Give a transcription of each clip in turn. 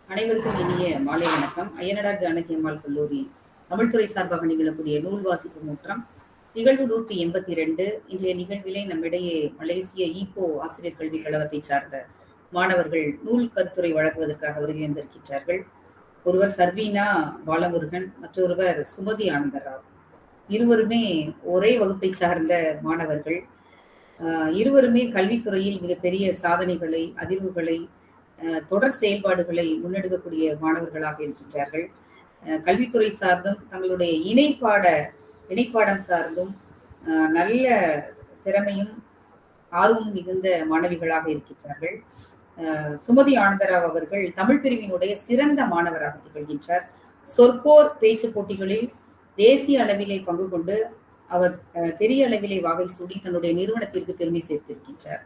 அனைவருக்கும் இனிய மாலை வணக்கம் ஐயனடார் ஜானகி அம்மாள் கல்லூரி தமிழ்துறை சார்பாக நிகழக்கூடிய நூல் வாசிப்பு முற்றம் நிகழ்வு நூத்தி எண்பத்தி ரெண்டு இன்றைய நிகழ்விலே நம்மிடையே மலேசிய ஈப்போ ஆசிரியர் கல்விக் கழகத்தை சார்ந்த மாணவர்கள் நூல் கருத்துரை வழங்குவதற்காக வருகை வந்திருக்கின்றார்கள் ஒருவர் சர்வீனா பாலமுருகன் மற்றொருவர் சுமதி ஆனந்தராவ் இருவருமே ஒரே வகுப்பை சார்ந்த மாணவர்கள் ஆஹ் இருவருமே கல்வித்துறையில் மிகப்பெரிய சாதனைகளை அதிர்வுகளை ஆஹ் தொடர் செயல்பாடுகளை முன்னெடுக்கக்கூடிய மாணவர்களாக இருக்கின்றார்கள் ஆஹ் கல்வித்துறை சார்ந்தும் தங்களுடைய இணைப்பாட இணைப்பாடம் சார்ந்தும் ஆஹ் நல்ல திறமையும் ஆர்வம் மிகுந்த மாணவிகளாக இருக்கின்றார்கள் ஆஹ் சுமதி ஆனந்தராவ் அவர்கள் தமிழ் பிரிவினுடைய சிறந்த மாணவராக திகழ்கின்றார் சொற்போர் பேச்சு போட்டிகளில் தேசிய அளவிலே பங்கு கொண்டு அவர் அஹ், பெரிய அளவிலே வாகை சூடி தன்னுடைய நிறுவனத்திற்கு பெருமை சேர்த்திருக்கின்றார்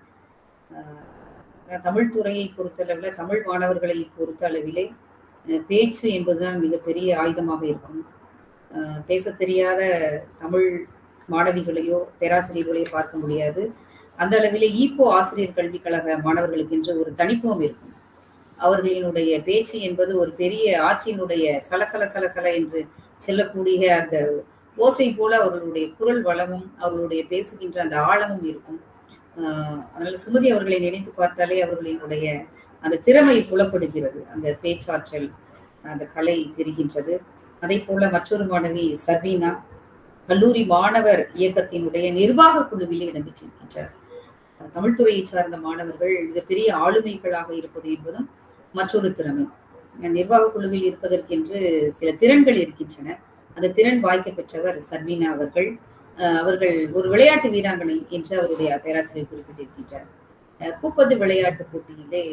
அஹ், தமிழ் துறையை பொறுத்தளவில் தமிழ் மாணவர்களை பொறுத்த அளவிலே அஹ், பேச்சு என்பதுதான் மிகப்பெரிய ஆயுதமாக இருக்கும் அஹ், பேசத் தெரியாத தமிழ் மாணவிகளையோ பேராசிரியர்களையோ பார்க்க முடியாது அந்த அளவிலே ஈப்போ ஆசிரியர் கல்விக் கழக மாணவர்களுக்கு என்று ஒரு தனித்துவம் இருக்கும் அவர்களினுடைய பேச்சு என்பது ஒரு பெரிய ஆற்றினுடைய சலசல சலசல என்று செல்லக்கூடிய அந்த ஓசை போல அவர்களுடைய குரல் வளமும் அவர்களுடைய பேசுகின்ற அந்த ஆழமும் இருக்கும் ஆஹ் அதனால சுமதி அவர்களை நினைத்து பார்த்தாலே அவர்களினுடைய அந்த திறமை புலப்படுகிறது அந்த பேச்சாற்றல் அந்த கலை தெரிகின்றது அதே போல மற்றொரு மாணவி சர்வீனா கல்லூரி மாணவர் இயக்கத்தினுடைய நிர்வாக குழுவிலே இடம்பெற்றிருக்கின்றார் தமிழ்துறையை சார்ந்த மாணவர்கள் மிகப்பெரிய ஆளுமைகளாக இருப்பது என்பதும் மற்றொரு திறமை நிர்வாக குழுவில் இருப்பதற்கென்று சில திறன்கள் இருக்கின்றன அந்த திறன் வாய்க்க பெற்றவர் சர்வீனா அவர்கள் அஹ் அவர்கள் ஒரு விளையாட்டு வீராங்கனை என்று அவருடைய பேராசிரியர் குறிப்பிட்டிருக்கின்றார் அஹ் பூப்பந்து விளையாட்டு போட்டியிலே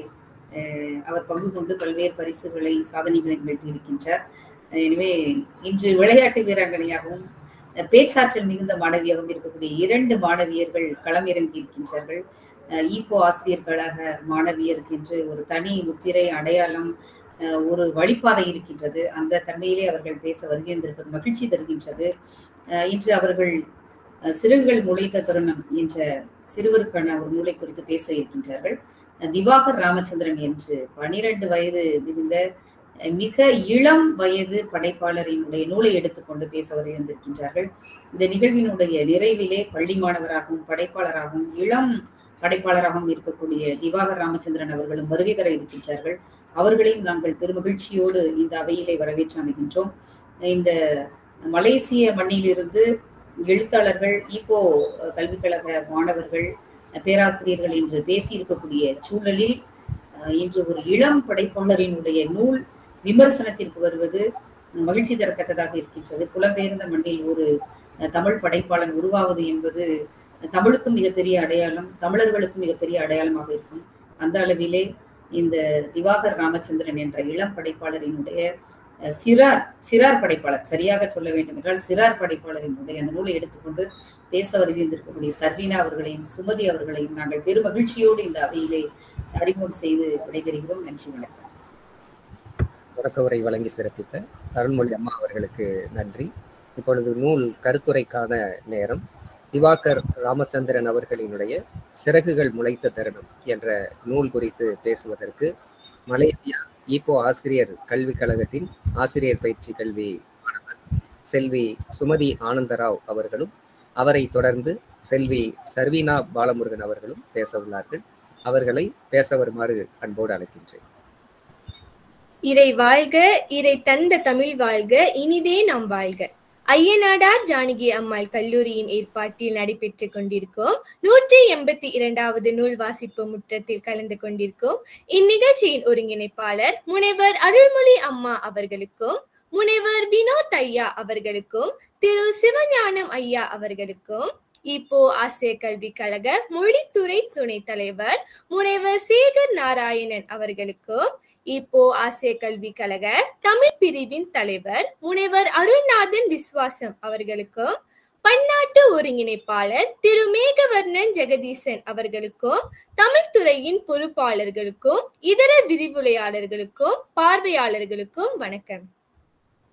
அஹ் அவர் பங்கு கொண்டு பல்வேறு பரிசுகளை சாதனைகளை நிகழ்த்தியிருக்கின்றார் அஹ் எனவே இன்று விளையாட்டு வீராங்கனையாகவும் அஹ் பேச்சாற்றல் மிகுந்த மாணவியாகவும் இருக்கக்கூடிய இரண்டு மாணவியர்கள் களமிறங்கி இருக்கின்றார்கள் அஹ் ஈப்போ ஆசிரியர் கழக மாணவியருக்கு என்று ஒரு தனி முத்திரை அடையாளம் அஹ் ஒரு வழிபாதை இருக்கின்றது அந்த தன்மையிலே அவர்கள் பேச வருகின்றிருப்பது மகிழ்ச்சி தருகின்றது அஹ் இன்று அவர்கள் அஹ் சிறுகுகள் முளைத்த தருணம் என்ற சிறுவருக்கான ஒரு நூலை குறித்து பேச இருக்கின்றார்கள் அஹ் திவாகர் ராமச்சந்திரன் என்று பனிரெண்டு வயது மிகுந்த அஹ் மிக இளம் வயது படைப்பாளரினுடைய நூலை எடுத்துக்கொண்டு பேச வருகின்றிருக்கின்றார்கள் இந்த நிகழ்வினுடைய நிறைவிலே பள்ளி மாணவராகவும் படைப்பாளராகவும் இளம் படைப்பாளராகவும் இருக்கக்கூடிய திவாகர் ராமச்சந்திரன் அவர்களும் வருகை தர இருக்கின்றார்கள் அவர்களையும் நாங்கள் பெருமகிழ்ச்சியோடு இந்த அவையிலே வரவேற்று அமைகின்றோம் இந்த மலேசிய மண்ணிலிருந்து எழுத்தாளர்கள் இப்போ கல்விக் கழக மாணவர்கள் பேராசிரியர்கள் என்று பேசியிருக்கக்கூடிய சூழலில் அஹ், இன்று ஒரு இளம் படைப்பாளரினுடைய நூல் விமர்சனத்திற்கு வருவது மகிழ்ச்சி தரத்தக்கதாக இருக்கின்றது புலம்பெயர்ந்த மண்ணில் ஒரு அஹ், தமிழ் படைப்பாளன் உருவாவது என்பது தமிழுக்கும் மிகப்பெரிய அடையாளம் தமிழர்களுக்கும் மிகப்பெரிய அடையாளமாக இருக்கும் அந்த அளவிலே இந்த திவாகர் ராமச்சந்திரன் என்ற இளம் படைப்பாளரினுடைய அஹ், சிறார் சிறார் படைப்பாளர் சரியாக சொல்ல வேண்டும் என்றால் சிறார் படைப்பாளரினுடைய அந்த நூலை எடுத்துக்கொண்டு பேச வருகின்றிருக்கக்கூடிய சர்வீனா அவர்களையும் சுமதி அவர்களையும் நாங்கள் பெரும் மகிழ்ச்சியோடு இந்த அவையிலே அறிமுகம் செய்து விடைபெறுகிறோம் நன்றி வணக்கம் தொடக்க உரை வழங்கி சிறப்பித்த அருள்மொழி அம்மா அவர்களுக்கு நன்றி இப்பொழுது நூல் கருத்துரைக்கான நேரம் திவாகர் ராமச்சந்திரன் அவர்களினுடைய சிறகுகள் முளைத்த தருணம் என்ற நூல் குறித்து பேசுவதற்கு மலேசியா ஈப்போ ஆசிரியர் கல்விக் கழகத்தின் ஆசிரியர் பயிற்சி கல்வி மாணவர் செல்வி சுமதி ஆனந்தராவ் அவர்களும் அவரை தொடர்ந்து செல்வி சர்வீனா பாலமுருகன் அவர்களும் பேச உள்ளார்கள் அவர்களை பேச வருமாறு அன்போடு அழைக்கின்றேன் இறை வாழ்க இறை தந்த தமிழ் வாழ்க இனிதே நாம் வாழ்க ஐயனாடார் ஜானகி அம்மாள் கல்லூரியின் ஏற்பாட்டில் நடைபெற்றுக் கொண்டிருக்கும் நூற்றி எண்பத்தி இரண்டாவது நூல் வாசிப்பு முற்றத்தில் கலந்து கொண்டிருக்கும் இந்நிகழ்ச்சியின் ஒருங்கிணைப்பாளர் முனைவர் அருள்மொழி அம்மா அவர்களுக்கும் முனைவர் வினோத் ஐயா அவர்களுக்கும் திரு சிவஞானம் ஐயா அவர்களுக்கும் இப்போ ஆசிய கல்விக் கழக மொழித்துறை துணைத் தலைவர் முனைவர் சேகர் நாராயணன் அவர்களுக்கும் இப்போ ஆசிய கல்விக் கழக தமிழ் பிரிவின் தலைவர் முனைவர் அருள்நாதன் விஸ்வாசம் அவர்களுக்கும் பன்னாட்டு ஒருங்கிணைப்பாளர் திரு மேகவர்ணன் ஜெகதீசன் அவர்களுக்கும் தமிழ் துறையின் பொறுப்பாளர்களுக்கும் இதர விரிவுரையாளர்களுக்கும் பார்வையாளர்களுக்கும் வணக்கம்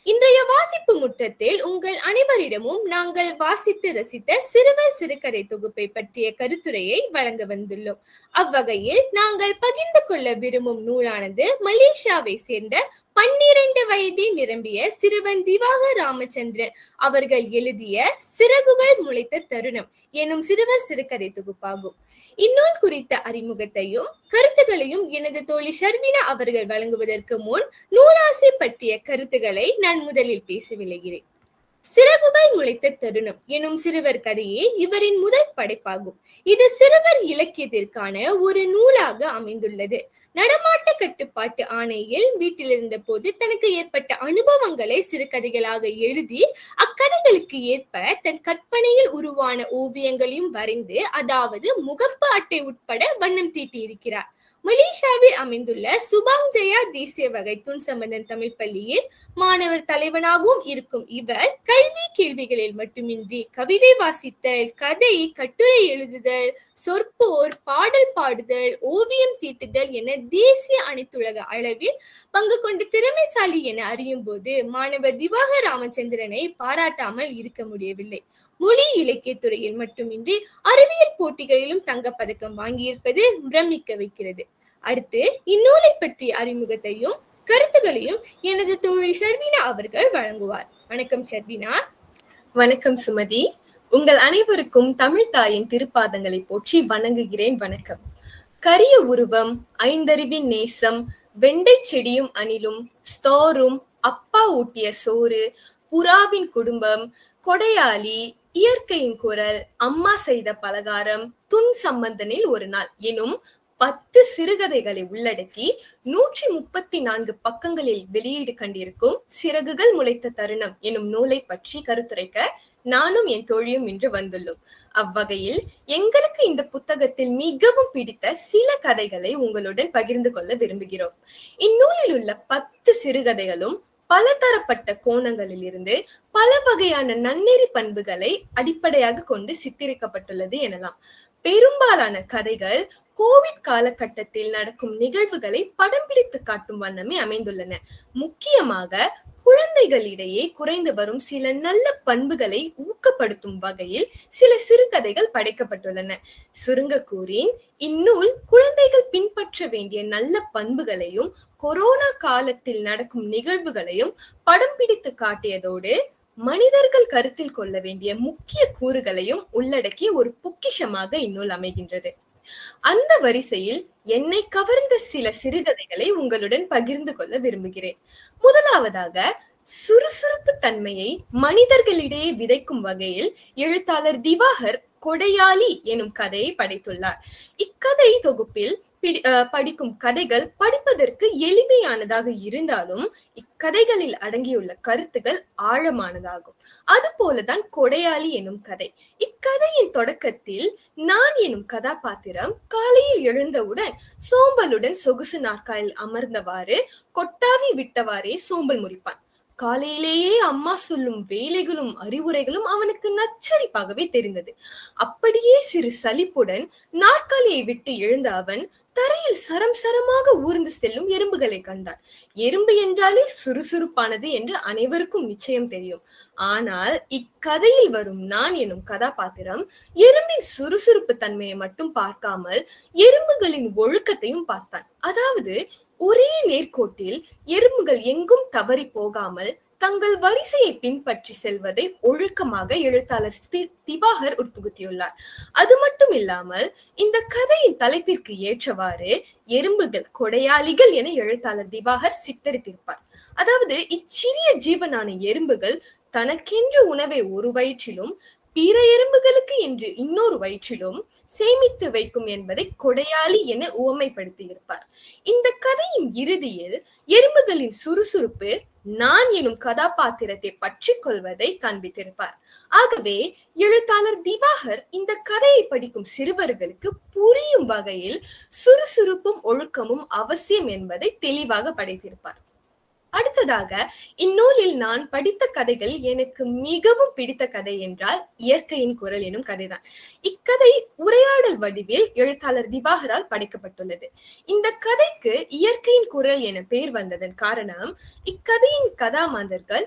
இன்றைய வாசிப்பு முற்றத்தில் உங்கள் அனைவரிடமும் நாங்கள் வாசித்து ரசித்த சிறுவர் சிறுகதை தொகுப்பை பற்றிய கருத்துரையை வழங்க வந்துள்ளோம் அவ்வகையில் நாங்கள் பகிர்ந்து கொள்ள விரும்பும் நூலானது மலேசியாவை சேர்ந்த பன்னிரண்டு வயதை நிரம்பிய சிறுவன் திவாக ராமச்சந்திரன் அவர்கள் எழுதிய சிறகுகள் முளைத்த தருணம் எனும் சிறுவர் சிறுகதை தொகுப்பாகும் இந்நூல் குறித்த அறிமுகத்தையும் கருத்துகளையும் எனது தோழி ஷர்மினா அவர்கள் வழங்குவதற்கு முன் நூலாசை பற்றிய கருத்துக்களை நான் முதலில் பேச விளைகிறேன் சிறகுகள் முளைத்த தருணம் எனும் சிறுவர் கதையே இவரின் முதல் படைப்பாகும் இது சிறுவர் இலக்கியத்திற்கான ஒரு நூலாக அமைந்துள்ளது நடமாட்ட கட்டுப்பாட்டு ஆணையில் வீட்டில் இருந்த போது தனக்கு ஏற்பட்ட அனுபவங்களை சிறுகதைகளாக எழுதி அக்கதைகளுக்கு ஏற்ப தன் கற்பனையில் உருவான ஓவியங்களையும் வரைந்து அதாவது முகப்பு அட்டை உட்பட வண்ணம் தீட்டியிருக்கிறார் மலேசியாவில் அமைந்துள்ள சுபாங் ஜெயா தேசிய வகை துன் சம்பந்தன் தமிழ் பள்ளியில் மாணவர் தலைவனாகவும் இருக்கும் இவர் கல்வி கேள்விகளில் மட்டுமின்றி கவிதை வாசித்தல் கதை கட்டுரை எழுதுதல் சொற்போர் பாடல் பாடுதல் ஓவியம் தீட்டுதல் என தேசிய அனைத்துலக அளவில் பங்கு கொண்ட திறமைசாலி என அறியும் போது மாணவர் திவாக ராமச்சந்திரனை பாராட்டாமல் இருக்க முடியவில்லை மொழி இலக்கிய துறையில் மட்டுமின்றி அறிவியல் போட்டிகளிலும் தங்கப்பதக்கம் வாங்கியிருப்பது பிரமிக்க வைக்கிறது அடுத்து இந்நூலை பற்றிய அறிமுகத்தையும் கருத்துகளையும் எனது தோழி ஷர்வினா அவர்கள் வழங்குவார் வணக்கம் ஷர்வினா வணக்கம் சுமதி உங்கள் அனைவருக்கும் தமிழ் தாயின் திருப்பாதங்களை போற்றி வணங்குகிறேன் வணக்கம் கரிய உருவம் ஐந்தறிவின் நேசம் வெண்டை செடியும் அணிலும் ஸ்தோரும் அப்பா ஊட்டிய சோறு புறாவின் குடும்பம் கொடையாளி இயற்கையின் குரல் அம்மா செய்த பலகாரம் துன் சம்பந்தனில் ஒரு நாள் எனும் பத்து சிறுகதைகளை உள்ளடக்கி நூற்றி முப்பத்தி நான்கு பக்கங்களில் வெளியீடு கண்டிருக்கும் சிறகுகள் முளைத்த தருணம் எனும் நூலை பற்றி கருத்துரைக்க நானும் என் தோழியும் இன்று வந்துள்ளோம் அவ்வகையில் எங்களுக்கு இந்த புத்தகத்தில் மிகவும் பிடித்த சில கதைகளை உங்களுடன் பகிர்ந்து கொள்ள விரும்புகிறோம் இந்நூலில் உள்ள பத்து சிறுகதைகளும் பலதரப்பட்ட கோணங்களில் இருந்து பல வகையான நன்னெறி பண்புகளை அடிப்படையாக கொண்டு சித்தரிக்கப்பட்டுள்ளது எனலாம் பெரும்பாலான கதைகள் கோவிட் காலகட்டத்தில் நடக்கும் நிகழ்வுகளை படம் பிடித்து காட்டும் வண்ணமே அமைந்துள்ளன முக்கியமாக குழந்தைகளிடையே குறைந்து வரும் சில நல்ல பண்புகளை ஊக்கப்படுத்தும் வகையில் சில சிறுகதைகள் படைக்கப்பட்டுள்ளன சுருங்க கூறின் இந்நூல் குழந்தைகள் பின்பற்ற வேண்டிய நல்ல பண்புகளையும் கொரோனா காலத்தில் நடக்கும் நிகழ்வுகளையும் படம் பிடித்து காட்டியதோடு மனிதர்கள் கருத்தில் கொள்ள வேண்டிய முக்கிய கூறுகளையும் உள்ளடக்கிய ஒரு பொக்கிஷமாக இந்நூல் அமைகின்றது அந்த வரிசையில் என்னை கவர்ந்த சில சிறுகதைகளை உங்களுடன் பகிர்ந்து கொள்ள விரும்புகிறேன் முதலாவதாக சுறுசுறுப்பு தன்மையை மனிதர்களிடையே விதைக்கும் வகையில் எழுத்தாளர் திவாகர் கொடையாளி எனும் கதையை படைத்துள்ளார் இக்கதை தொகுப்பில் படிக்கும் கதைகள் படிப்பதற்கு எளிமையானதாக இருந்தாலும் இக்கதைகளில் அடங்கியுள்ள கருத்துகள் ஆழமானதாகும் அது போலதான் கொடையாளி எனும் கதை இக்கதையின் தொடக்கத்தில் நான் எனும் கதாபாத்திரம் காலையில் எழுந்தவுடன் சோம்பலுடன் சொகுசு நாற்காலில் அமர்ந்தவாறு கொட்டாவி விட்டவாறே சோம்பல் முறிப்பான் காலையிலேயே அம்மா சொல்லும் வேலைகளும் அறிவுரைகளும் அவனுக்கு நச்சரிப்பாகவே தெரிந்தது அப்படியே சிறு சலிப்புடன் நாற்காலியை விட்டு எழுந்த அவன் தரையில் சரம் சரமாக ஊர்ந்து செல்லும் எறும்புகளை கண்டான் எறும்பு என்றாலே சுறுசுறுப்பானது என்று அனைவருக்கும் நிச்சயம் தெரியும் ஆனால் இக்கதையில் வரும் நான் எனும் கதாபாத்திரம் எறும்பின் சுறுசுறுப்பு தன்மையை மட்டும் பார்க்காமல் எறும்புகளின் ஒழுக்கத்தையும் பார்த்தான் அதாவது ஒரே நேர்கோட்டில் எறும்புகள் எங்கும் தவறி போகாமல் தங்கள் வரிசையை பின்பற்றி செல்வதை ஒழுக்கமாக எழுத்தாளர் திவாகர் உட்புகுத்தியுள்ளார் அது மட்டும் இல்லாமல் இந்த கதையின் தலைப்பிற்கு ஏற்றவாறு எறும்புகள் கொடையாளிகள் என எழுத்தாளர் திவாகர் சித்தரித்திருப்பார் அதாவது இச்சிறிய ஜீவனான எறும்புகள் தனக்கென்று உணவை ஒரு வயிற்றிலும் பிற எறும்புகளுக்கு என்று இன்னொரு வயிற்றிலும் சேமித்து வைக்கும் என்பதை கொடையாளி என உவமைப்படுத்தியிருப்பார் இந்த கதையின் இறுதியில் எறும்புகளின் சுறுசுறுப்பு நான் எனும் கதாபாத்திரத்தை பற்றி கொள்வதை காண்பித்திருப்பார் ஆகவே எழுத்தாளர் திவாகர் இந்த கதையை படிக்கும் சிறுவர்களுக்கு புரியும் வகையில் சுறுசுறுப்பும் ஒழுக்கமும் அவசியம் என்பதை தெளிவாக படைத்திருப்பார் அடுத்ததாக இந்நூலில் நான் படித்த கதைகள் எனக்கு மிகவும் பிடித்த கதை என்றால் இயற்கையின் குரல் எனும் கதைதான் இக்கதை உரையாடல் வடிவில் எழுத்தாளர் திவாகரால் படைக்கப்பட்டுள்ளது இந்த கதைக்கு இயற்கையின் குரல் என பெயர் வந்ததன் காரணம் இக்கதையின் கதாமாந்தர்கள்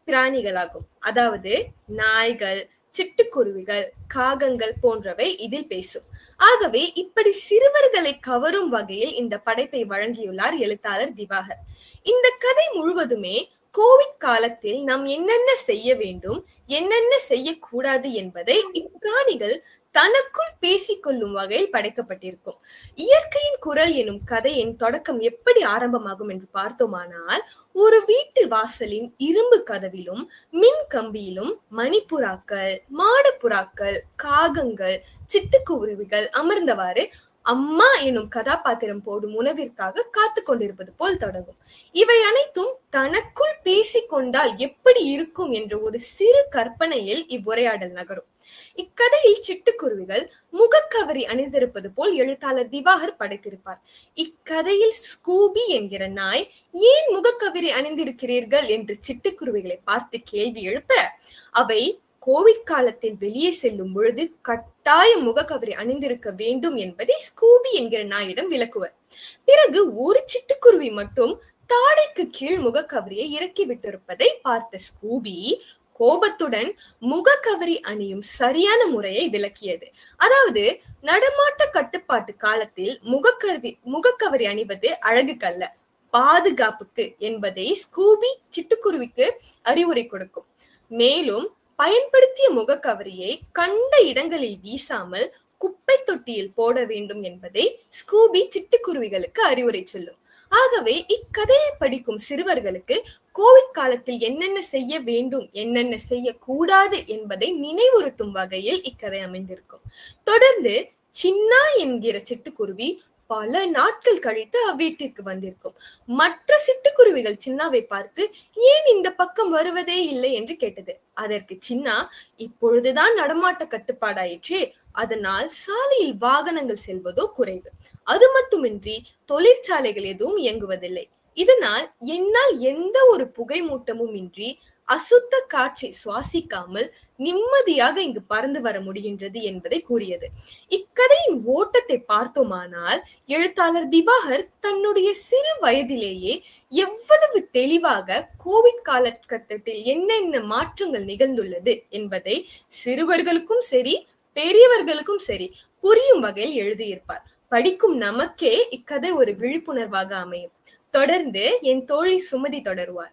பிராணிகளாகும் அதாவது நாய்கள் சிட்டுக்குருவிகள் காகங்கள் போன்றவை இதில் பேசும் ஆகவே இப்படி சிறுவர்களை கவரும் வகையில் இந்த படைப்பை வழங்கியுள்ளார் எழுத்தாளர் திவாகர் இந்த கதை முழுவதுமே கோவிட் காலத்தில் நாம் என்னென்ன செய்ய வேண்டும் என்னென்ன செய்யக்கூடாது என்பதை இப்பிராணிகள் தனக்குள் பேசிக்கொள்ளும் வகையில் படைக்கப்பட்டிருக்கும் இயற்கையின் குரல் எனும் கதையின் தொடக்கம் எப்படி ஆரம்பமாகும் என்று பார்த்தோமானால் ஒரு வீட்டு வாசலின் இரும்பு கதவிலும் மின் கம்பியிலும் மணிப்புறாக்கள் மாடப்புறாக்கள் காகங்கள் சிட்டுக்குருவிகள் அமர்ந்தவாறு அம்மா எனும் கதாபாத்திரம் போடும் உணவிற்காக காத்து கொண்டிருப்பது போல் தொடங்கும் இவை அனைத்தும் தனக்குள் பேசிக்கொண்டால் எப்படி இருக்கும் என்ற ஒரு சிறு கற்பனையில் இவ்வுரையாடல் நகரும் இக்கதையில் சிட்டுக்குருவிகள் முகக்கவரி அணிந்திருப்பது போல் எழுத்தாளர் திவாகர் படைத்திருப்பார் இக்கதையில் ஸ்கூபி என்கிற நாய் ஏன் முகக்கவரி அணிந்திருக்கிறீர்கள் என்று சிட்டுக்குருவிகளை பார்த்து கேள்வி எழுப்ப அவை கோவிட் காலத்தில் வெளியே செல்லும் பொழுது கட்டாய முகக்கவரி அணிந்திருக்க வேண்டும் என்பதை ஸ்கூபி என்கிற நாயிடம் விளக்குவர் பிறகு ஒரு சிட்டுக்குருவி மட்டும் தாடைக்கு கீழ் முகக்கவரியை இறக்கி விட்டிருப்பதை பார்த்த ஸ்கூபி கோபத்துடன் முகக்கவரி அணியும் சரியான முறையை விளக்கியது அதாவது நடமாட்ட கட்டுப்பாட்டு காலத்தில் முகக்கருவி முகக்கவரி அணிவது அழகுக்கல்ல பாதுகாப்புக்கு என்பதை ஸ்கூபி சிட்டுக்குருவிக்கு அறிவுரை கொடுக்கும் மேலும் பயன்படுத்திய முகக்கவரியை கண்ட இடங்களில் வீசாமல் குப்பை தொட்டியில் போட வேண்டும் என்பதை ஸ்கூபி சிட்டுக்குருவிகளுக்கு அறிவுரை சொல்லும் ஆகவே இக்கதையை படிக்கும் சிறுவர்களுக்கு கோவிட் காலத்தில் என்னென்ன செய்ய வேண்டும் என்னென்ன செய்யக்கூடாது என்பதை நினைவுறுத்தும் வகையில் இக்கதை அமைந்திருக்கும் தொடர்ந்து சின்னா என்கிற சிட்டுக்குருவி பல நாட்கள் கழித்து அவ்வீட்டிற்கு வந்திருக்கும் மற்ற சிட்டுக்குருவிகள் சின்னாவை பார்த்து ஏன் இந்த பக்கம் வருவதே இல்லை என்று கேட்டது அதற்கு சின்னா இப்பொழுதுதான் நடமாட்ட கட்டுப்பாடாயிற்றே அதனால் சாலையில் வாகனங்கள் செல்வதோ குறைவு அது மட்டுமின்றி தொழிற்சாலைகள் எதுவும் இயங்குவதில்லை இதனால் என்னால் எந்த ஒரு புகை மூட்டமும் இன்றி அசுத்த காற்றை சுவாசிக்காமல் நிம்மதியாக இங்கு பறந்து வர முடிகின்றது என்பதை கூறியது இக்கதையின் ஓட்டத்தை பார்த்தோமானால் எழுத்தாளர் திவாகர் தன்னுடைய சிறு வயதிலேயே எவ்வளவு தெளிவாக கோவிட் காலகட்டத்தில் என்னென்ன மாற்றங்கள் நிகழ்ந்துள்ளது என்பதை சிறுவர்களுக்கும் சரி பெரியவர்களுக்கும் சரி புரியும் வகையில் எழுதியிருப்பார் படிக்கும் நமக்கே இக்கதை ஒரு விழிப்புணர்வாக அமையும் தொடர்ந்து என் தோழி சுமதி தொடருவார்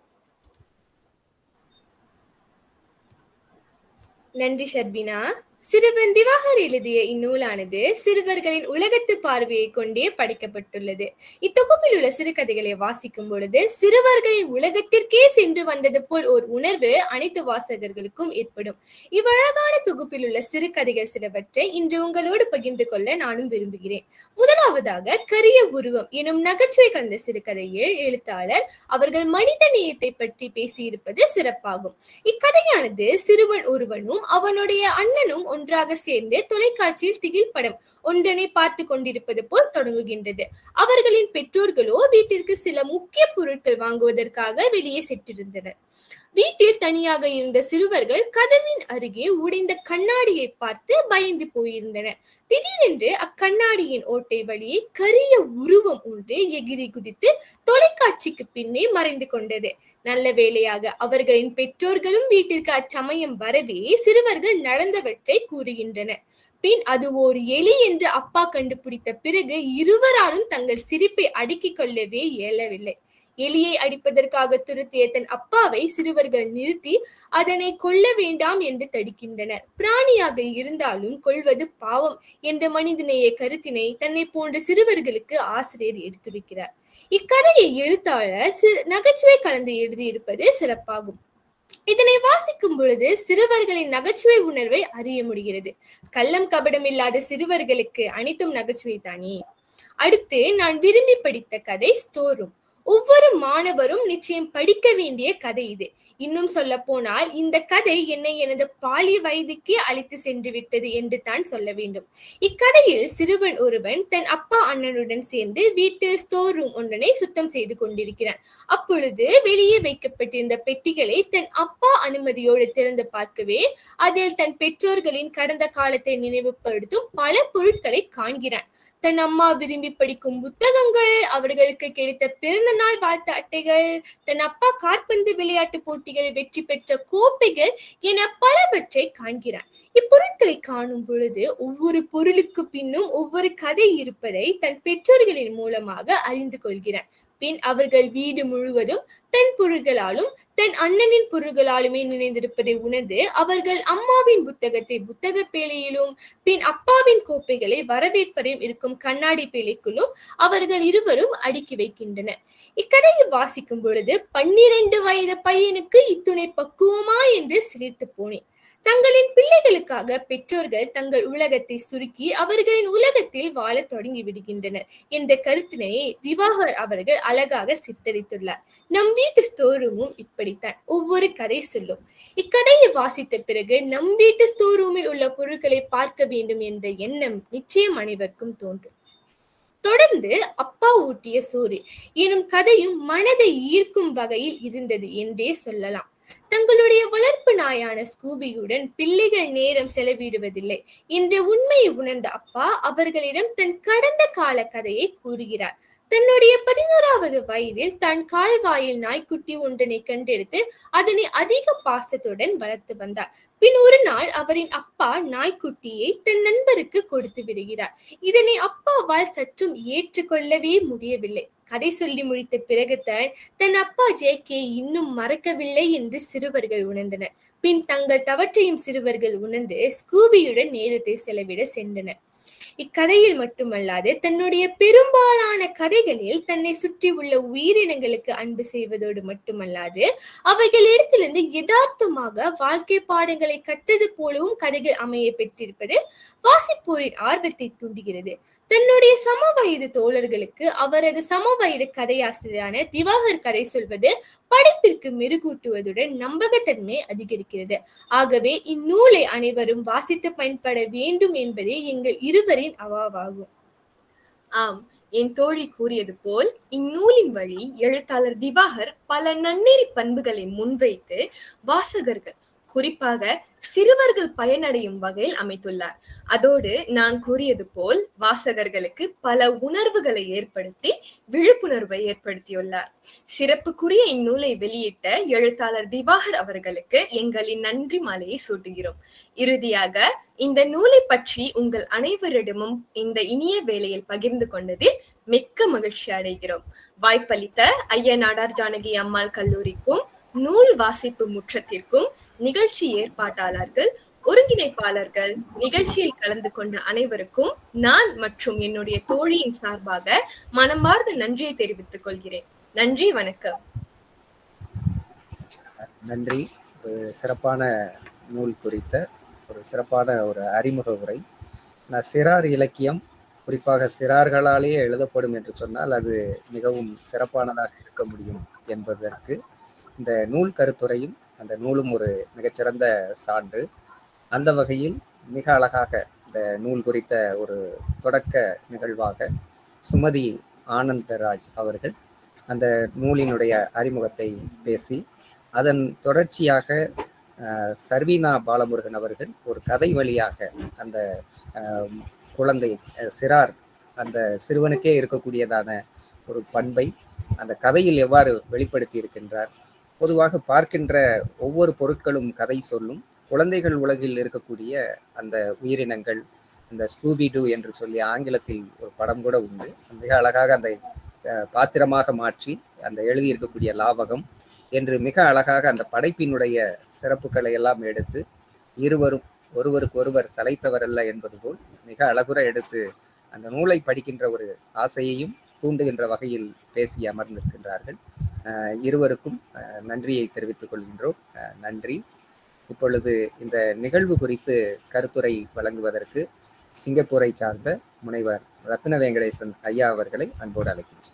நன்றி ஷர்பினா சிறுவன் திவாகர் எழுதிய இந்நூலானது சிறுவர்களின் உலகத்து பார்வையை கொண்டே படைக்கப்பட்டுள்ளது இத்தொகுப்பில் உள்ள சிறுகதைகளை வாசிக்கும் பொழுது சிறுவர்களின் உலகத்திற்கே சென்று வந்தது போல் ஒரு உணர்வு அனைத்து வாசகர்களுக்கும் ஏற்படும் இவ்வழகான தொகுப்பில் உள்ள சிறுகதைகள் சிலவற்றை இன்று உங்களோடு பகிர்ந்து கொள்ள நானும் விரும்புகிறேன் முதலாவதாக கரிய உருவம் எனும் நகைச்சுவை கலந்த சிறுகதையில் எழுத்தாளர் அவர்கள் மனித நேயத்தை பற்றி பேசியிருப்பது சிறப்பாகும் இக்கதையானது சிறுவன் ஒருவனும் அவனுடைய அண்ணனும் ஒன்றாக சேர்ந்து தொலைக்காட்சியில் திகில் படம் ஒன்றனை பார்த்து கொண்டிருப்பது போல் தொடங்குகின்றது அவர்களின் பெற்றோர்களோ வீட்டிற்கு சில முக்கிய பொருட்கள் வாங்குவதற்காக வெளியே சென்றிருந்தனர் வீட்டில் தனியாக இருந்த சிறுவர்கள் கதவின் அருகே உடைந்த கண்ணாடியை பார்த்து பயந்து போயிருந்தனர் திடீரென்று அக்கண்ணாடியின் ஓட்டை வழியே கரிய உருவம் ஒன்று எகிரி குதித்து தொலைக்காட்சிக்கு பின்னே மறைந்து கொண்டது நல்ல வேளையாக அவர்களின் பெற்றோர்களும் வீட்டிற்கு அச்சமயம் வரவே சிறுவர்கள் நடந்தவற்றை கூறுகின்றனர் பின் அது ஒரு எலி என்று அப்பா கண்டுபிடித்த பிறகு இருவராலும் தங்கள் சிரிப்பை அடக்கிக் கொள்ளவே இயலவில்லை எலியை அடிப்பதற்காக துருத்திய தன் அப்பாவை சிறுவர்கள் நிறுத்தி அதனை கொல்ல வேண்டாம் என்று தடுக்கின்றனர் பிராணியாக இருந்தாலும் கொள்வது பாவம் என்ற மனிதநேய கருத்தினை தன்னை போன்ற சிறுவர்களுக்கு ஆசிரியர் எடுத்துரைக்கிறார் இக்கதையை எழுத்தாளர் நகைச்சுவை கலந்து எழுதியிருப்பது சிறப்பாகும் இதனை வாசிக்கும் பொழுது சிறுவர்களின் நகைச்சுவை உணர்வை அறிய முடிகிறது கள்ளம் கபடம் இல்லாத சிறுவர்களுக்கு அனைத்தும் நகைச்சுவை தானே அடுத்து நான் விரும்பி படித்த கதை ஸ்டோரும் ஒவ்வொரு மாணவரும் நிச்சயம் படிக்க வேண்டிய கதை இது இன்னும் சொல்ல போனால் இந்த கதை என்னை எனது பாலிய வயதுக்கே அழைத்து சென்று விட்டது என்று தான் சொல்ல வேண்டும் இக்கதையில் சிறுவன் ஒருவன் தன் அப்பா அண்ணனுடன் சேர்ந்து வீட்டு ஸ்டோர் ரூம் ஒன்றனை சுத்தம் செய்து கொண்டிருக்கிறான் அப்பொழுது வெளியே வைக்கப்பட்டிருந்த பெட்டிகளை தன் அப்பா அனுமதியோடு திறந்து பார்க்கவே அதில் தன் பெற்றோர்களின் கடந்த காலத்தை நினைவுபடுத்தும் பல பொருட்களை காண்கிறான் தன் அம்மா விரும்பி படிக்கும் புத்தகங்கள் அவர்களுக்கு கிடைத்த பிறந்த நாள் வாழ்த்து அட்டைகள் தன் அப்பா காற்பந்து விளையாட்டு போட்டிகளில் வெற்றி பெற்ற கோப்பைகள் என பலவற்றை காண்கிறான் இப்பொருட்களை காணும் பொழுது ஒவ்வொரு பொருளுக்கு பின்னும் ஒவ்வொரு கதை இருப்பதை தன் பெற்றோர்களின் மூலமாக அறிந்து கொள்கிறான் பின் அவர்கள் வீடு முழுவதும் தன் பொருள்களாலும் தன் அண்ணனின் பொருள்களாலுமே நினைந்திருப்பதை உணர்ந்து அவர்கள் அம்மாவின் புத்தகத்தை புத்தக பேழையிலும் பின் அப்பாவின் கோப்பைகளை வரவேற்பறையும் இருக்கும் கண்ணாடி பேழைக்குள்ளும் அவர்கள் இருவரும் அடுக்கி வைக்கின்றனர் இக்கதையை வாசிக்கும் பொழுது பன்னிரண்டு வயது பையனுக்கு இத்துணை பக்குவமா என்று சிரித்து போனேன் தங்களின் பிள்ளைகளுக்காக பெற்றோர்கள் தங்கள் உலகத்தை சுருக்கி அவர்களின் உலகத்தில் வாழத் தொடங்கி விடுகின்றனர் என்ற கருத்தினை திவாகர் அவர்கள் அழகாக சித்தரித்துள்ளார் நம் வீட்டு ஸ்டோரூமும் இப்படித்தான் ஒவ்வொரு கதை சொல்லும் இக்கதையை வாசித்த பிறகு நம் வீட்டு ஸ்டோரூமில் உள்ள பொருட்களை பார்க்க வேண்டும் என்ற எண்ணம் நிச்சயம் அனைவருக்கும் தோன்றும் தொடர்ந்து அப்பா ஊட்டிய சோறு எனும் கதையும் மனதை ஈர்க்கும் வகையில் இருந்தது என்றே சொல்லலாம் தங்களுடைய வளர்ப்பு நாயான ஸ்கூபியுடன் பிள்ளைகள் நேரம் செலவிடுவதில்லை என்ற உண்மையை உணர்ந்த அப்பா அவர்களிடம் தன் கடந்த கால கதையை கூறுகிறார் தன்னுடைய பதினோராவது வயதில் தான் கால்வாயில் நாய்க்குட்டி ஒன்றனை கண்டெடுத்து அதனை அதிக பாசத்துடன் வளர்த்து வந்தார் பின் ஒரு நாள் அவரின் அப்பா நாய்க்குட்டியை தன் நண்பருக்கு கொடுத்து விடுகிறார் இதனை அப்பாவால் சற்றும் ஏற்றுக்கொள்ளவே முடியவில்லை கதை சொல்லி முடித்த பிறகுதான் தன் அப்பா ஜே கே இன்னும் மறக்கவில்லை என்று சிறுவர்கள் உணர்ந்தனர் பின் தங்கள் தவற்றையும் சிறுவர்கள் உணர்ந்து ஸ்கூபியுடன் நேரத்தை செலவிட சென்றனர் இக்கதையில் மட்டுமல்லாது தன்னுடைய பெரும்பாலான கதைகளில் தன்னை சுற்றி உள்ள உயிரினங்களுக்கு அன்பு செய்வதோடு மட்டுமல்லாது அவைகளிடத்திலிருந்து யதார்த்தமாக வாழ்க்கை பாடங்களை கற்றது போலவும் கதைகள் அமைய பெற்றிருப்பது வாசிப்போரின் ஆர்வத்தை தூண்டுகிறது தன்னுடைய சம வயது தோழர்களுக்கு அவரது சம வயது கதையாசிரியரான திவாகர் கதை சொல்வது படிப்பிற்கு மெருகூட்டுவதுடன் நம்பகத்தன்மை அதிகரிக்கிறது ஆகவே இந்நூலை அனைவரும் வாசித்து பயன்பட வேண்டும் என்பதே எங்கள் இருவரின் அவாவாகும் ஆம் என் தோழி கூறியது போல் இந்நூலின் வழி எழுத்தாளர் திவாகர் பல நன்னெறி பண்புகளை முன்வைத்து வாசகர்கள் குறிப்பாக சிறுவர்கள் பயனடையும் வகையில் அமைத்துள்ளார் அதோடு நான் கூறியது போல் வாசகர்களுக்கு பல உணர்வுகளை ஏற்படுத்தி விழிப்புணர்வை ஏற்படுத்தியுள்ளார் சிறப்புக்குரிய இந்நூலை வெளியிட்ட எழுத்தாளர் திவாகர் அவர்களுக்கு எங்களின் நன்றி மாலையை சூட்டுகிறோம் இறுதியாக இந்த நூலை பற்றி உங்கள் அனைவரிடமும் இந்த இனிய வேளையில் பகிர்ந்து கொண்டதில் மிக்க மகிழ்ச்சி அடைகிறோம் வாய்ப்பளித்த ஐயனாடார் ஜானகி அம்மாள் கல்லூரிக்கும் நூல் வாசிப்பு முற்றத்திற்கும் நிகழ்ச்சி ஏற்பாட்டாளர்கள் ஒருங்கிணைப்பாளர்கள் நிகழ்ச்சியில் கலந்து கொண்ட அனைவருக்கும் நான் மற்றும் என்னுடைய தோழியின் சார்பாக மனமார்ந்த நன்றியை தெரிவித்துக் கொள்கிறேன் நன்றி வணக்கம் நன்றி ஒரு சிறப்பான நூல் குறித்த ஒரு சிறப்பான ஒரு அறிமுக உரை நான் சிறார் இலக்கியம் குறிப்பாக சிறார்களாலேயே எழுதப்படும் என்று சொன்னால் அது மிகவும் சிறப்பானதாக இருக்க முடியும் என்பதற்கு இந்த நூல் கருத்துரையும் அந்த நூலும் ஒரு மிகச்சிறந்த சான்று அந்த வகையில் மிக அழகாக இந்த நூல் குறித்த ஒரு தொடக்க நிகழ்வாக சுமதி ஆனந்தராஜ் அவர்கள் அந்த நூலினுடைய அறிமுகத்தை பேசி அதன் தொடர்ச்சியாக சர்வீனா பாலமுருகன் அவர்கள் ஒரு கதை வழியாக அந்த குழந்தை சிறார் அந்த சிறுவனுக்கே இருக்கக்கூடியதான ஒரு பண்பை அந்த கதையில் எவ்வாறு வெளிப்படுத்தி இருக்கின்றார் பொதுவாக பார்க்கின்ற ஒவ்வொரு பொருட்களும் கதை சொல்லும் குழந்தைகள் உலகில் இருக்கக்கூடிய அந்த உயிரினங்கள் இந்த ஸ்கூபிடு என்று சொல்லி ஆங்கிலத்தில் ஒரு படம் கூட உண்டு மிக அழகாக அந்த பாத்திரமாக மாற்றி அந்த எழுதியிருக்கக்கூடிய லாவகம் என்று மிக அழகாக அந்த படைப்பினுடைய சிறப்புகளை எல்லாம் எடுத்து இருவரும் ஒருவருக்கு ஒருவர் சளைத்தவர் அல்ல என்பது போல் மிக அழகுற எடுத்து அந்த நூலை படிக்கின்ற ஒரு ஆசையையும் தூண்டுகின்ற வகையில் பேசி அமர்ந்திருக்கின்றார்கள் இருவருக்கும் நன்றியை தெரிவித்துக் கொள்கின்றோம் நன்றி இப்பொழுது இந்த நிகழ்வு குறித்து கருத்துரை வழங்குவதற்கு சிங்கப்பூரை சார்ந்த முனைவர் ரத்ன வெங்கடேசன் ஐயா அவர்களை அன்போடு அழைக்கின்றேன்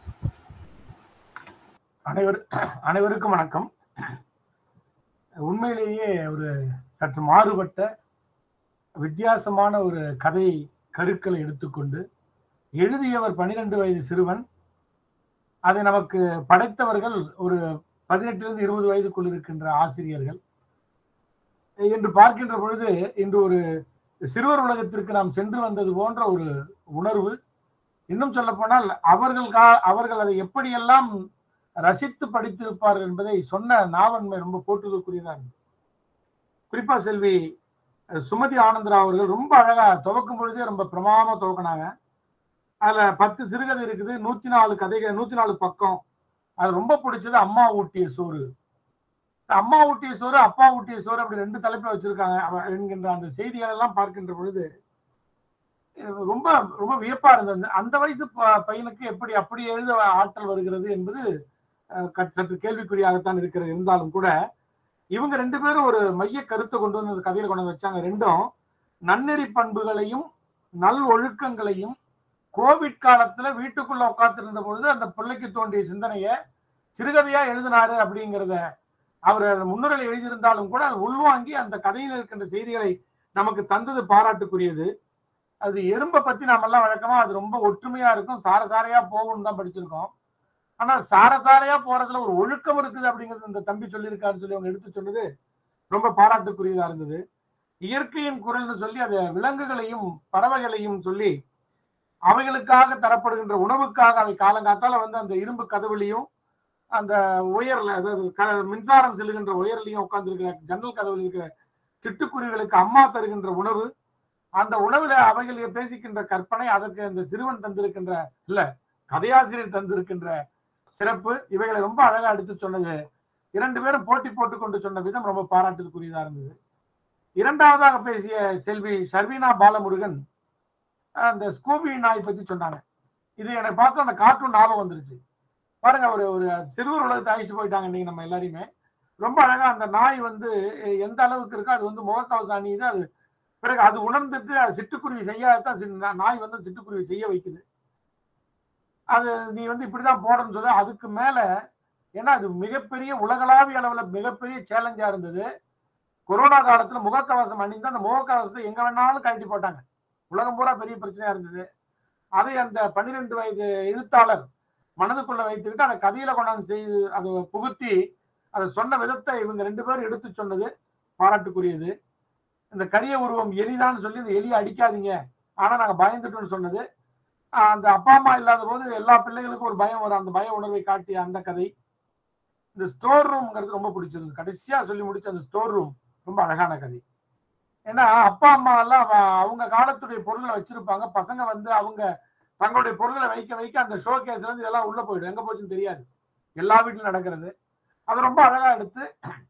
அனைவர் அனைவருக்கும் வணக்கம் உண்மையிலேயே ஒரு சற்று மாறுபட்ட வித்தியாசமான ஒரு கதை கருக்களை எடுத்துக்கொண்டு எழுதியவர் பனிரெண்டு வயது சிறுவன் அதை நமக்கு படைத்தவர்கள் ஒரு பதினெட்டிலிருந்து இருபது வயதுக்குள் இருக்கின்ற ஆசிரியர்கள் என்று பார்க்கின்ற பொழுது இன்று ஒரு சிறுவர் உலகத்திற்கு நாம் சென்று வந்தது போன்ற ஒரு உணர்வு இன்னும் சொல்ல போனால் அவர்கள் கா- அவர்கள் அதை எப்படியெல்லாம் ரசித்து படித்திருப்பார்கள் என்பதை சொன்ன நாவன்மை ரொம்ப போற்றுதற்குரியதா இருந்தது குறிப்பா செல்வி அஹ், சுமதி ஆனந்தரா அவர்கள் ரொம்ப அழகா துவக்கும் பொழுதே ரொம்ப பிரமாதமா துவக்கினாங்க அதுல பத்து சிறுகதை இருக்குது நூத்தி நாலு கதைகள் நூத்தி நாலு பக்கம் அது ரொம்ப பிடிச்சது அம்மா ஊட்டிய சோறு அம்மா ஊட்டிய சோறு அப்பா ஊட்டிய சோறு அப்படி ரெண்டு தலைப்புல வச்சிருக்காங்க அவ- என்கின்ற அந்த செய்திகள் எல்லாம் பார்க்கின்ற பொழுது அஹ் ரொம்ப ரொம்ப வியப்பா இருந்தது அந்த வயசு ப- பையனுக்கு எப்படி அப்படி எழுத ஆற்றல் வருகிறது என்பது அஹ், கட்- சற்று கேள்விக்குறியாகத்தான் இருக்கிறது இருந்தாலும் கூட இவங்க ரெண்டு பேரும் ஒரு மைய கருத்தை கொண்டு வந்து அந்த கதையில கொண்டு வந்து வச்சாங்க ரெண்டும் நன்னெறி பண்புகளையும் நல் ஒழுக்கங்களையும் கோவிட் காலத்துல வீட்டுக்குள்ள உட்கார்ந்து பொழுது அந்த பிள்ளைக்கு தோன்றிய சிந்தனைய சிறுகதையா எழுதினாரு அப்படிங்கிறத அவர் முன்னுரையில் எழுதியிருந்தாலும் கூட அது உள்வாங்கி அந்த கதையில் இருக்கின்ற செய்திகளை நமக்கு தந்தது பாராட்டுக்குரியது அது எறும்பை பத்தி நாம எல்லாம் வழக்கமா அது ரொம்ப ஒற்றுமையா இருக்கும் சாரசாரையா போகும்னு தான் படிச்சிருக்கோம் ஆனா சாரசாரையா போறதுல ஒரு ஒழுக்கம் இருக்குது அப்படிங்கிறது இந்த தம்பி சொல்லியிருக்காருன்னு சொல்லி அவங்க எடுத்து சொன்னது ரொம்ப பாராட்டுக்குரியதா இருந்தது இயற்கையின் குரல்னு சொல்லி அது விலங்குகளையும் பறவைகளையும் சொல்லி அவைகளுக்காக தரப்படுகின்ற உணவுக்காக அவை காலங்காத்தால வந்து அந்த இரும்பு கதவுலையும் அந்த உயர்ல அதாவது க- மின்சாரம் செல்லுகின்ற உயர்லையும் உட்கார்ந்து ஜன்னல் கதவுல இருக்கிற சிட்டுக்குருவிகளுக்கு அம்மா தருகின்ற உணவு அந்த உணவுல அவைகள் பேசிக்கின்ற கற்பனை அதற்கு அந்த சிறுவன் தந்திருக்கின்ற இல்ல கதையாசிரியர் தந்திருக்கின்ற சிறப்பு இவைகளை ரொம்ப அழகா எடுத்து சொன்னது இரண்டு பேரும் போட்டி போட்டு கொண்டு சொன்ன விதம் ரொம்ப பாராட்டுக்குரியதா இருந்தது இரண்டாவதாக பேசிய செல்வி ஷர்வீனா பாலமுருகன் அந்த ஸ்கூபி நாய் பத்தி சொன்னாங்க இது எனக்கு பார்த்து அந்த கார்ட்டூன் ஞாபகம் வந்துருச்சு பாருங்க ஒரு ஒரு சிறுவர் உலகத்தை அழைச்சிட்டு போயிட்டாங்க இன்னைக்கு நம்ம எல்லாரையுமே ரொம்ப அழகா அந்த நாய் வந்து எந்த அளவுக்கு இருக்கோ அது வந்து முகக்கவசம் அணியுது அது பிறகு அது உணர்ந்துட்டு அது சிட்டுக்குருவி செய்யாதான் சி- நா- நாய் வந்து சிட்டுக்குருவி செய்ய வைக்குது அது நீ வந்து இப்படிதான் போடணும்னு சொல்ல அதுக்கு மேல ஏன்னா அது மிகப்பெரிய உலகளாவிய அளவுல மிகப்பெரிய சேலஞ்சா இருந்தது கொரோனா காலத்துல முகக்கவசம் அணிந்து அந்த முகக்கவசத்தை எங்க வேணாலும் கழட்டி போட்டாங்க உலகம் பூரா பெரிய பிரச்சனையா இருந்தது அதை அந்த பன்னிரெண்டு வயது எழுத்தாளர் மனதுக்குள்ள வைத்துக்கிட்டு அந்த கதையில கொண்டாந்து செய்து அதை புகுத்தி அதை சொன்ன விதத்தை இவங்க ரெண்டு பேரும் எடுத்து சொன்னது பாராட்டுக்குரியது இந்த கரிய உருவம் எலிதான்னு சொல்லி இந்த எலியை அடிக்காதீங்க ஆனா நாங்க பயந்துட்டோம்னு சொன்னது ஆஹ் அந்த அப்பா அம்மா இல்லாத போது எல்லா பிள்ளைகளுக்கும் ஒரு பயம் வரும் அந்த பய உணர்வை காட்டிய அந்த கதை இந்த ஸ்டோர் ரூம்ங்கிறது ரொம்ப பிடிச்சிருந்தது கடைசியா சொல்லி முடிச்ச அந்த ஸ்டோர் ரூம் ரொம்ப அழகான கதை ஏன்னா அப்பா அம்மா எல்லாம் அவ- அவங்க காலத்துடைய பொருள்களை வச்சிருப்பாங்க பசங்க வந்து அவங்க தங்களுடைய பொருள்களை வைக்க வைக்க அந்த ஷோ கேஸ்ல இருந்து இதெல்லாம் உள்ள போயிடும் எங்க போச்சுன்னு தெரியாது எல்லா வீட்டிலும் நடக்கிறது அது ரொம்ப அழகா எடுத்து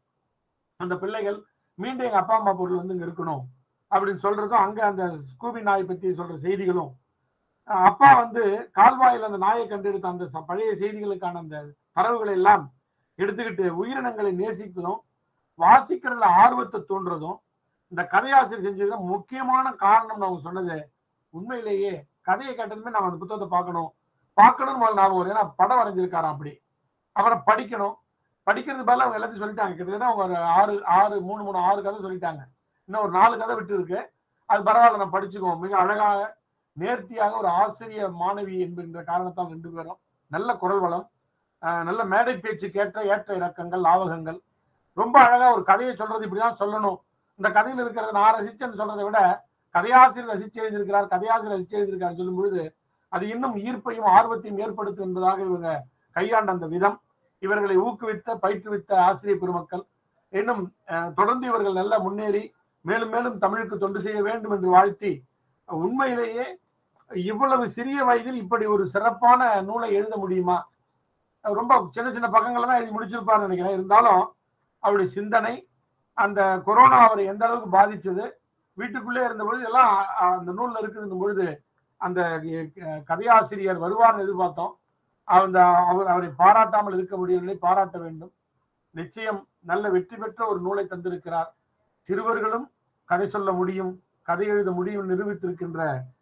அந்த பிள்ளைகள் மீண்டும் எங்க அப்பா அம்மா பொருள் வந்து இங்க இருக்கணும் அப்படின்னு சொல்றதும் அங்க அந்த ஸ்கூபி நாய் பத்தி சொல்ற செய்திகளும் அஹ் அப்பா வந்து கால்வாயில் அந்த நாயை கண்டெடுத்த அந்த ச- பழைய செய்திகளுக்கான அந்த தரவுகளை எல்லாம் எடுத்துக்கிட்டு உயிரினங்களை நேசிக்கிறதும் வாசிக்கிறதுல ஆர்வத்தை தூண்டுறதும் இந்த கதையாசிரியர் செஞ்சது முக்கியமான காரணம் அவங்க சொன்னது உண்மையிலேயே கதையை கேட்டதுமே நம்ம அந்த புத்தகத்தை பார்க்கணும் பார்க்கணும்னு முதல்ல ஞாபகம் வரும் ஏன்னா படம் வரைஞ்சிருக்காராம் அப்படி அப்புறம் படிக்கணும் படிக்கிறது பதிலா அவங்க எல்லாத்தையும் சொல்லிட்டாங்க கிட்டத்தட்ட அவங்க ஒரு ஆறு ஆறு மூணு மூணு ஆறு கதை சொல்லிட்டாங்க இன்னும் ஒரு நாலு கதை விட்டு இருக்கு அது பரவாயில்ல நம்ம படிச்சுக்குவோம் மிக அழகாக நேர்த்தியாக ஒரு ஆசிரியர் மாணவி என்கின்ற காரணத்தால் ரெண்டு பேரும் நல்ல குரல் வளம் ஆஹ் நல்ல மேடை பேச்சுக்கு ஏற்ற ஏற்ற இறக்கங்கள் லாவகங்கள் ரொம்ப அழகா ஒரு கதையை சொல்றது இப்படிதான் சொல்லணும் இந்த கதையில் இருக்கிறத நான் ரசிச்சேன்னு சொல்றதை விட கதையாசிரியர் ரசிச்சு எழுதியிருக்கிறார் கதையாசிரியர் ரசிச்சு எழுதியிருக்கார் சொல்லும் பொழுது அது இன்னும் ஈர்ப்பையும் ஆர்வத்தையும் ஏற்படுத்தும் என்பதாக இவங்க கையாண்ட அந்த விதம் இவர்களை ஊக்குவித்த பயிற்றுவித்த ஆசிரியர் பெருமக்கள் இன்னும் அஹ், தொடர்ந்து இவர்கள் நல்ல முன்னேறி மேலும் மேலும் தமிழுக்கு தொண்டு செய்ய வேண்டும் என்று வாழ்த்தி உண்மையிலேயே இவ்வளவு சிறிய வயதில் இப்படி ஒரு சிறப்பான நூலை எழுத முடியுமா ரொம்ப சின்ன சின்ன பக்கங்களை தான் எழுதி முடிச்சிருப்பாருன்னு நினைக்கிறேன் இருந்தாலும் அவருடைய சிந்தனை அந்த கொரோனா அவரை எந்த அளவுக்கு பாதிச்சது வீட்டுக்குள்ளே இருந்தபொழுது எல்லாம் அ- அந்த நூல்ல இருக்குது பொழுது அந்த அஹ், கதையாசிரியர் வருவார்னு எதிர்பார்த்தோம் அந்த அவர் அவரை பாராட்டாமல் இருக்க முடியவில்லை பாராட்ட வேண்டும் நிச்சயம் நல்ல வெற்றி பெற்ற ஒரு நூலை தந்திருக்கிறார் சிறுவர்களும் கதை சொல்ல முடியும் கதை எழுத முடியும் நிரூபித்திருக்கின்ற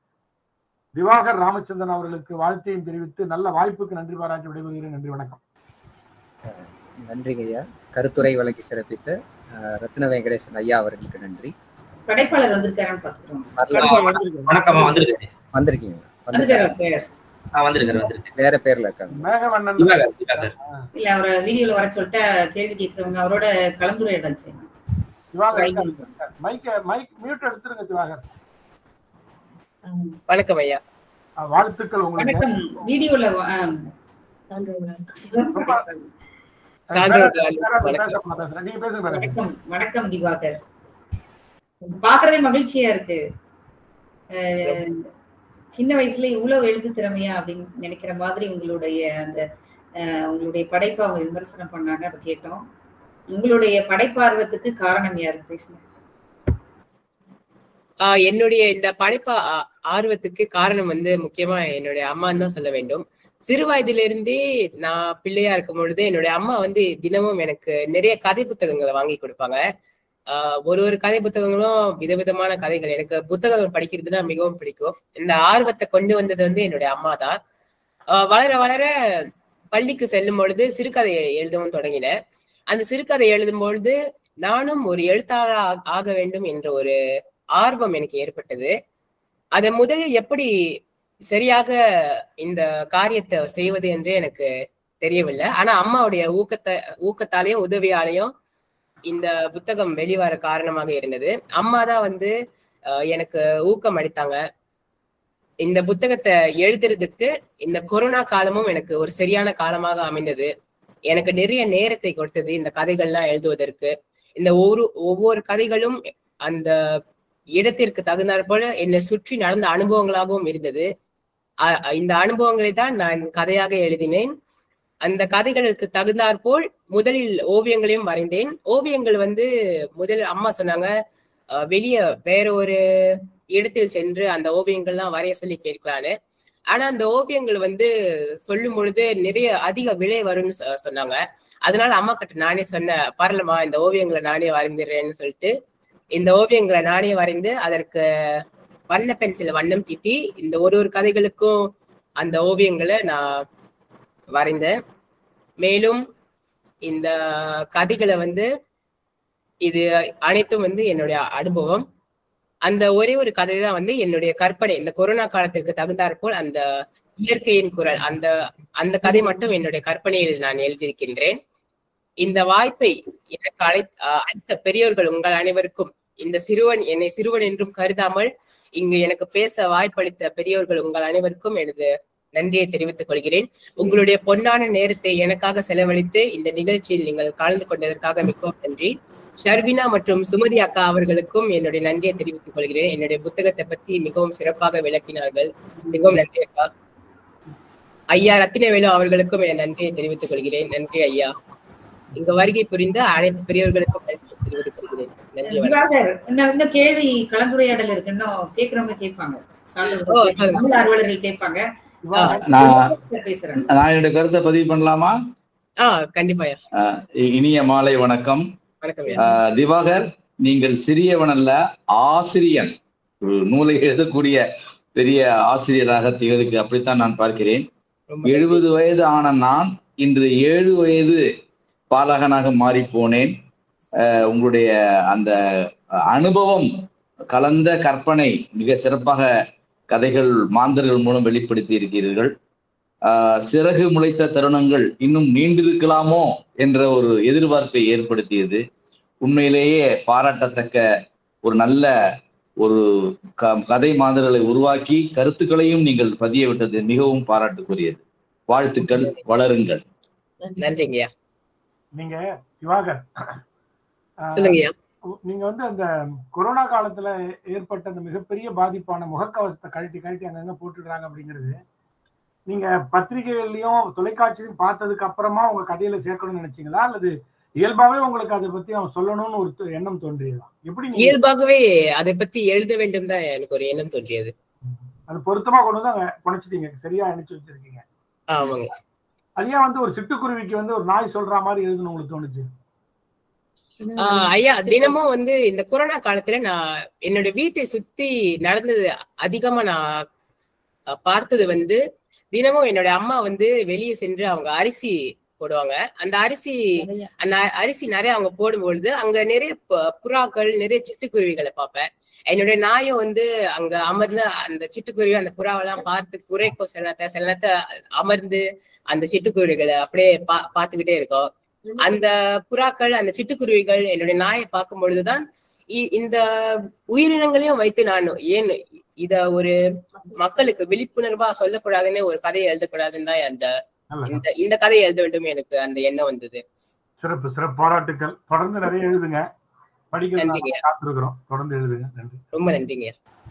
திவாகர் ராமச்சந்திரன் அவர்களுக்கு வாழ்த்தையும் தெரிவித்து நல்ல வாய்ப்புக்கு நன்றி பாராட்டி விடைபெறுகிறேன் நன்றி வணக்கம் நன்றிங்க ஐயா கருத்துரை வழங்கி சிறப்பித்த அஹ், ரத்ன வெங்கடேசன் ஐயா அவர்களுக்கு நன்றி படைப்பாளர் வந்திருக்காரான்னு பாத்துக்கிறோம் வரலாம். வணக்கமா வந்திருக்கேன் வந்திருக்கீங்க வந்துட்டாரா வந்துட்டாங்க சார் ஆ வந்திருக்கேன் வந்திருக்கேன் வேற பேர்ல இருக்காங்க மேகவண்ணன் திவாகர் திவாகர் இல்ல அவரை வீடியோல வர சொல்லிட்டா கேள்வி கேட்கிறவங்க அவரோட கலந்துரையாடல் செய்யணும் திவாகர் மைக்க மைக் மியூட் எடுத்துருங்க திவாகர் வணக்கம் ஐயா அஹ், வாழ்த்துக்கள் உங்களுக்கு வணக்கம் வீடியோல வ- ஆ, சான்றோர் வேற- வேற வணக்கம். பேச- பேசுறேன். நீங்க பேசுங்க வேற. வணக்கம் வணக்கம் திவாகர் பாக்குறதே மகிழ்ச்சியா இருக்கு அஹ், சின்ன வயசுல இவ்வளவு எழுது திறமையா அப்படின்னு நினைக்கிற மாதிரி உங்களுடைய அந்த அஹ், உங்களுடைய படைப்பை அவங்க விமர்சனம் பண்ணாங்க அதை கேட்டோம் உங்களுடைய படைப்பார்வத்துக்கு காரணம் யாரு பேசுங்க ஆஹ் என்னுடைய இந்த படைப்பா ஆ- ஆர்வத்துக்கு காரணம் வந்து முக்கியமா என்னுடைய அம்மான்னு தான் சொல்ல வேண்டும் சிறு வயதிலிருந்தே நான் பிள்ளையா இருக்கும் பொழுது என்னுடைய அம்மா வந்து தினமும் எனக்கு நிறைய கதை புத்தகங்களை வாங்கி கொடுப்பாங்க ஆஹ் ஒரு ஒரு கதை புத்தகங்களும் விதவிதமான கதைகள் எனக்கு புத்தகங்கள் படிக்கிறதுனா மிகவும் பிடிக்கும் இந்த ஆர்வத்தை கொண்டு வந்தது வந்து என்னுடைய அம்மா தான் ஆஹ் வளர வளர பள்ளிக்கு செல்லும் பொழுது சிறுகதை எழுதவும் தொடங்கினேன் அந்த சிறுகதை எழுதும் பொழுது நானும் ஒரு எழுத்தாளர் ஆ- ஆக வேண்டும் என்ற ஒரு ஆர்வம் எனக்கு ஏற்பட்டது அதை முதலில் எப்படி சரியாக இந்த காரியத்தை செய்வது என்று எனக்கு தெரியவில்லை ஆனா அம்மாவுடைய ஊக்கத்தை ஊக்கத்தாலையும் உதவியாலையும் இந்த புத்தகம் வெளிவர காரணமாக இருந்தது அம்மா தான் வந்து அஹ், எனக்கு ஊக்கம் அளித்தாங்க இந்த புத்தகத்தை எழுதுறதுக்கு இந்த கொரோனா காலமும் எனக்கு ஒரு சரியான காலமாக அமைந்தது எனக்கு நிறைய நேரத்தை கொடுத்தது இந்த கதைகள்லாம் எழுதுவதற்கு இந்த ஒரு ஒவ்வொரு கதைகளும் அந்த இடத்திற்கு தகுந்தாற் போல என்னை சுற்றி நடந்த அனுபவங்களாகவும் இருந்தது அ- இந்த அனுபவங்களை தான் நான் கதையாக எழுதினேன் அந்த கதைகளுக்கு தகுந்தாற் போல் முதலில் ஓவியங்களையும் வரைந்தேன் ஓவியங்கள் வந்து முதல் அம்மா சொன்னாங்க அஹ், வெளிய வேற ஒரு இடத்தில் சென்று அந்த ஓவியங்கள்லாம் வரைய சொல்லி கேட்கலான்னு ஆனா அந்த ஓவியங்கள் வந்து சொல்லும் பொழுது நிறைய அதிக விலை வரும்னு சொ- சொன்னாங்க அதனால அம்மா கிட்ட நானே சொன்னேன் பரலமா இந்த ஓவியங்களை நானே வரைந்துடுறேன்னு சொல்லிட்டு இந்த ஓவியங்களை நானே வரைந்து அதற்கு வண்ண பென்சில் வண்ணம் தீட்டி இந்த ஒரு ஒரு கதைகளுக்கும் அந்த ஓவியங்களை நான் வரைந்தேன் மேலும் இந்த கதைகளை வந்து இது அனைத்தும் வந்து என்னுடைய அனுபவம் அந்த ஒரே ஒரு கதை தான் வந்து என்னுடைய கற்பனை இந்த கொரோனா காலத்திற்கு தகுந்தாற்போல் அந்த இயற்கையின் குரல் அந்த அந்த கதை மட்டும் என்னுடைய கற்பனையில் நான் எழுதியிருக்கின்றேன் இந்த வாய்ப்பை எனக்கு அழை அஹ் அளித்த பெரியோர்கள் உங்கள் அனைவருக்கும் இந்த சிறுவன் என்னை சிறுவன் என்றும் கருதாமல் இங்கு எனக்கு பேச வாய்ப்பளித்த பெரியோர்கள் உங்கள் அனைவருக்கும் எனது நன்றியை தெரிவித்துக் கொள்கிறேன் உங்களுடைய பொன்னான நேரத்தை எனக்காக செலவழித்து இந்த நிகழ்ச்சியில் நீங்கள் கலந்து கொண்டதற்காக மிகவும் நன்றி ஷர்வினா மற்றும் சுமதி அக்கா அவர்களுக்கும் என்னுடைய நன்றியை தெரிவித்துக் கொள்கிறேன் என்னுடைய புத்தகத்தை பத்தி மிகவும் சிறப்பாக விளக்கினார்கள் மிகவும் நன்றி அக்கா ஐயா ரத்தினவேலு அவர்களுக்கும் என் நன்றியை தெரிவித்துக் கொள்கிறேன் நன்றி ஐயா இங்க வருகை புரிந்த அனைத்து பெரியவர்களுக்கும் நன்றியை தெரிவித்துக் கொள்கிறேன் நன்றி வணக்கம் திவாகர் இன்னும் இன்னும் கேள்வி கலந்துரையாடல் இருக்கு இன்னும் கேட்கறவங்க கேட்பாங்க சான்றோர்கள் ஓ, கேட்பாங்க. சொல்லுங்க. தமிழ் ஆர்வலர்கள் கேட்பாங்க நான் பேசுறேன் நான் என்னுடைய கருத்தை பதிவு பண்ணலாமா ஆஹ் கண்டிப்பா ஐயா அஹ் இ- இனிய மாலை வணக்கம் வணக்கம் ஐயா அஹ் திவாகர் நீங்கள் சிறியவன் அல்ல ஆசிரியன் ஒரு நூலை எழுதக்கூடிய பெரிய ஆசிரியராக திகழ்க்கு அப்படித்தான் நான் பார்க்கிறேன் ரொம்ப நன்றி. எழுபது வயது ஆன நான் இன்று ஏழு வயது பாலகனாக மாறி போனேன் அஹ் உங்களுடைய அந்த அனுபவம் கலந்த கற்பனை மிக சிறப்பாக கதைகள் மாந்தர்கள் மூலம் வெளிப்படுத்தி இருக்கிறீர்கள் ஆஹ் சிறகு முளைத்த தருணங்கள் இன்னும் நீண்டிருக்கலாமோ என்ற ஒரு எதிர்பார்ப்பை ஏற்படுத்தியது உண்மையிலேயே பாராட்டத்தக்க ஒரு நல்ல ஒரு க கதை மாந்தர்களை உருவாக்கி கருத்துக்களையும் நீங்கள் பதிய விட்டது மிகவும் பாராட்டுக்குரியது வாழ்த்துக்கள் வளருங்கள் நன்றிங்கய்யா நீங்க திவாகர் அஹ், சொல்லுங்கய்யா நீங்க வந்து அந்த கொரோனா காலத்துல ஏற்பட்ட அந்த மிகப்பெரிய பாதிப்பான முகக்கவசத்தை கழட்டி கழட்டி அங்கங்க போட்டுடுறாங்க அப்படிங்கிறது நீங்க பத்திரிகைகள்லயும் தொலைக்காட்சியிலும் பார்த்ததுக்கு அப்புறமா உங்க கதையில சேர்க்கணும்னு நினைச்சீங்களா அல்லது இயல்பாவே உங்களுக்கு அதை பத்தி அவன் சொல்லணும்னு ஒரு து- எண்ணம் தோன்றியதா எப்படி நீங்க இயல்பாகவே அதை பத்தி எழுத வேண்டும் தான் எனக்கு ஒரு எண்ணம் தோன்றியது அது பொருத்தமா கொண்டு வந்து அங்க புனைச்சிட்டீங்க சரியா இணைச்சு வச்சிருக்கீங்க ஆமாங்க அது ஏன் வந்து ஒரு சிட்டுக்குருவிக்கு வந்து ஒரு நாய் சொல்ற மாதிரி எழுதணும் உங்களுக்கு தோணுச்சு ஆஹ் ஐயா தினமும் வந்து இந்த கொரோனா காலத்துல நான் என்னோட வீட்டை சுத்தி நடந்தது அதிகமா நான் அஹ், பார்த்தது வந்து தினமும் என்னோட அம்மா வந்து வெளியே சென்று அவங்க அரிசி போடுவாங்க அந்த அரிசி அந்த அ- அரிசி நிறைய அவங்க போடும்பொழுது அங்க நிறைய பு- புறாக்கள் நிறைய சிட்டுக்குருவிகளை பார்ப்பேன் என்னுடைய நாயும் வந்து அங்க அமர்ந்து அந்த சிட்டுக்குருவி அந்த புறாவெல்லாம் பார்த்து குறைக்கும் சில நேரத்தை சில நேரத்தை அமர்ந்து அந்த சிட்டுக்குருவிகளை அப்படியே பா பார்த்துக்கிட்டே இருக்கும் அந்த புறாக்கள் அந்த சிட்டுக்குருவிகள் என்னுடைய நாயை பார்க்கும் பொழுதுதான் இ- இந்த உயிரினங்களையும் வைத்து நான் ஏன் இத ஒரு மக்களுக்கு விழிப்புணர்வா சொல்லக்கூடாதுன்னு ஒரு கதையை எழுதக்கூடாதுன்னு தான் அந்த நல்ல இந்த இந்த கதையை எழுத வேண்டும் எனக்கு அந்த எண்ணம் வந்தது சிறப்பு சிறப்பு பாராட்டுக்கள் தொடர்ந்து நிறைய எழுதுங்க படிக்கிறது நன்றிங்க. நாங்க காத்திருக்கிறோம் தொடர்ந்து எழுதுங்க நன்றி ரொம்ப நன்றிங்க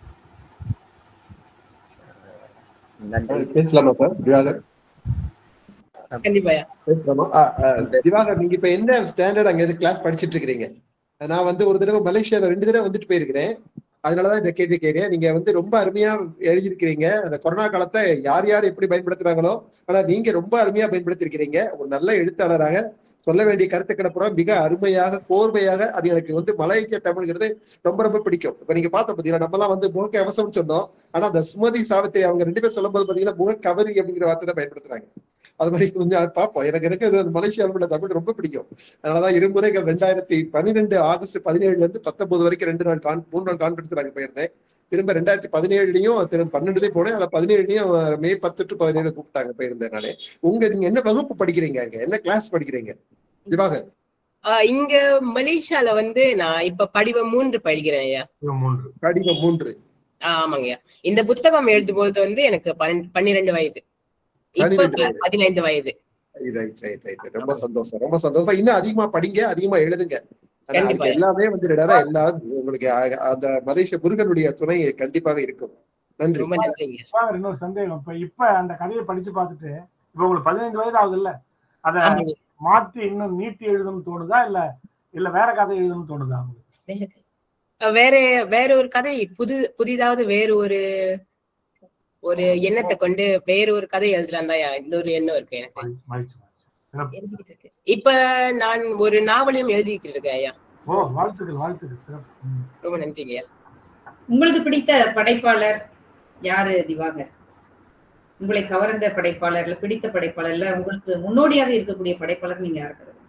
நன்றி பேசலாமா சார் திவாகர் கண்டிப்பா பேசலாமா ஆ, ஆ, திவாகர் நீங்க இப்ப என்ன ஸ்டாண்டர்ட் அங்க இருந்து கிளாஸ் படிச்சிட்டு இருக்கிறீங்க நான் வந்து ஒரு தடவை மலேசியால ரெண்டு தடவை வந்துட்டு போயிருக்கிறேன் அதனாலதான் இந்த கேள்வி கேட்கிறேன் நீங்க வந்து ரொம்ப அருமையா எழுதியிருக்கிறீங்க அந்த கொரோனா காலத்தை யார் யார் எப்படி பயன்படுத்துறாங்களோ ஆனா நீங்க ரொம்ப அருமையா பயன்படுத்திருக்கிறீங்க ஒரு நல்ல எழுத்தாளராக சொல்ல வேண்டிய கருத்துக்களை பூரா மிக அருமையாக கோர்வையாக அது எனக்கு வந்து மலையக்க தமிழ்ங்கிறது ரொம்ப ரொம்ப பிடிக்கும் இப்ப நீங்க பார்த்த பாத்தீங்கன்னா நம்ம எல்லாம் வந்து முக அவசரம் சொன்னோம் ஆனா அந்த சுமதி சாவித்திரி அவங்க ரெண்டு பேர் சொல்லும்போது பாத்தீங்கன்னா முக கவரி அப்படிங்கிற வார்த்தை தான் பயன்படுத்துறாங்க அது மாதிரி கொஞ்சம் பார்ப்போம் எனக்கு எனக்கு அது மலேசியாவில் உள்ள தமிழ் ரொம்ப பிடிக்கும் அதனாலதான் இருமுறைகள் ரெண்டாயிரத்தி பன்னிரெண்டு ஆகஸ்ட் பதினேழுல இருந்து பத்தொன்பது வரைக்கும் ரெண்டு நாள் கான் மூணு நாள் கான்ஃபரன்ஸ் நாங்க போயிருந்தேன் திரும்ப ரெண்டாயிரத்தி பதினேழுலயும் திரும்ப பன்னெண்டுலயும் போனேன் அதுல பதினேழுலயும் மே பத்து டு பதினேழு கூப்பிட்டாங்க போயிருந்தேன் நானே உங்க நீங்க என்ன வகுப்பு படிக்கிறீங்க அங்க என்ன கிளாஸ் படிக்கிறீங்க திவாகர் ஆஹ் இங்க மலேசியால வந்து நான் இப்ப படிவம் மூன்று பயில்கிறேன் ஐயா இது மூன்று படிவம் மூன்று ஆஹ் ஆமாங்கய்யா இந்த புத்தகம் எழுதும்போது வந்து எனக்கு பன்னெண்டு- பன்னிரெண்டு வயது இப்ப பன்னிரெண்டு வயது. பதினைந்து வயது ரைட் ரைட் ரைட் ரொம்ப சந்தோஷம் ரொம்ப சந்தோஷம் இன்னும் அதிகமா படிங்க அதிகமா எழுதுங்க ஆனா கண்டிப்பா. அதுக்கு எல்லாமே வந்து என்னடா எல்லாம் உங்களுக்கு அ- அந்த மலேசிய முருகனுடைய துணை கண்டிப்பாக இருக்கும் நன்றி ரொம்ப நன்றிங்க திவாகர், இன்னொரு சந்தேகம் இப்ப இப்ப அந்த கதையை படிச்சு பார்த்துட்டு இப்ப உங்களுக்கு பதினைந்து வயது ஆகுது இல்ல அத ஆமாங்க. மாற்றி இன்னும் நீட்டி எழுதணும்னு தோணுதா இல்ல இல்ல வேற கதை எழுதணும்னு தோணுதா உங்களுக்கு அஹ் வேற வேற ஒரு கதை புது புதிதாவது வேற ஒரு ஒரு எண்ணத்தை கொண்டு வேற ஒரு கதை எழுதலாம் தான் இன்னொரு எண்ணம் இருக்கு எனக்கு மகிழ்ச்சி, மகிழ்ச்சி, மகிழ்ச்சி. சிறப்பு. இப்ப நான் ஒரு நாவலையும் எழுதிக்கிட்டு இருக்கேன் ஐயா ஓ வாழ்த்துக்கள் வாழ்த்துக்கள் சிறப்பு ம். ரொம்ப நன்றிங்க ஐயா உங்களுக்கு பிடித்த படைப்பாளர் யாரு திவாகர் உங்களை கவர்ந்த படைப்பாளர்ல பிடித்த படைப்பாளர்ல உங்களுக்கு முன்னோடியாக இருக்கக்கூடிய படைப்பாளர் நீங்க யார் கருதுறீங்க?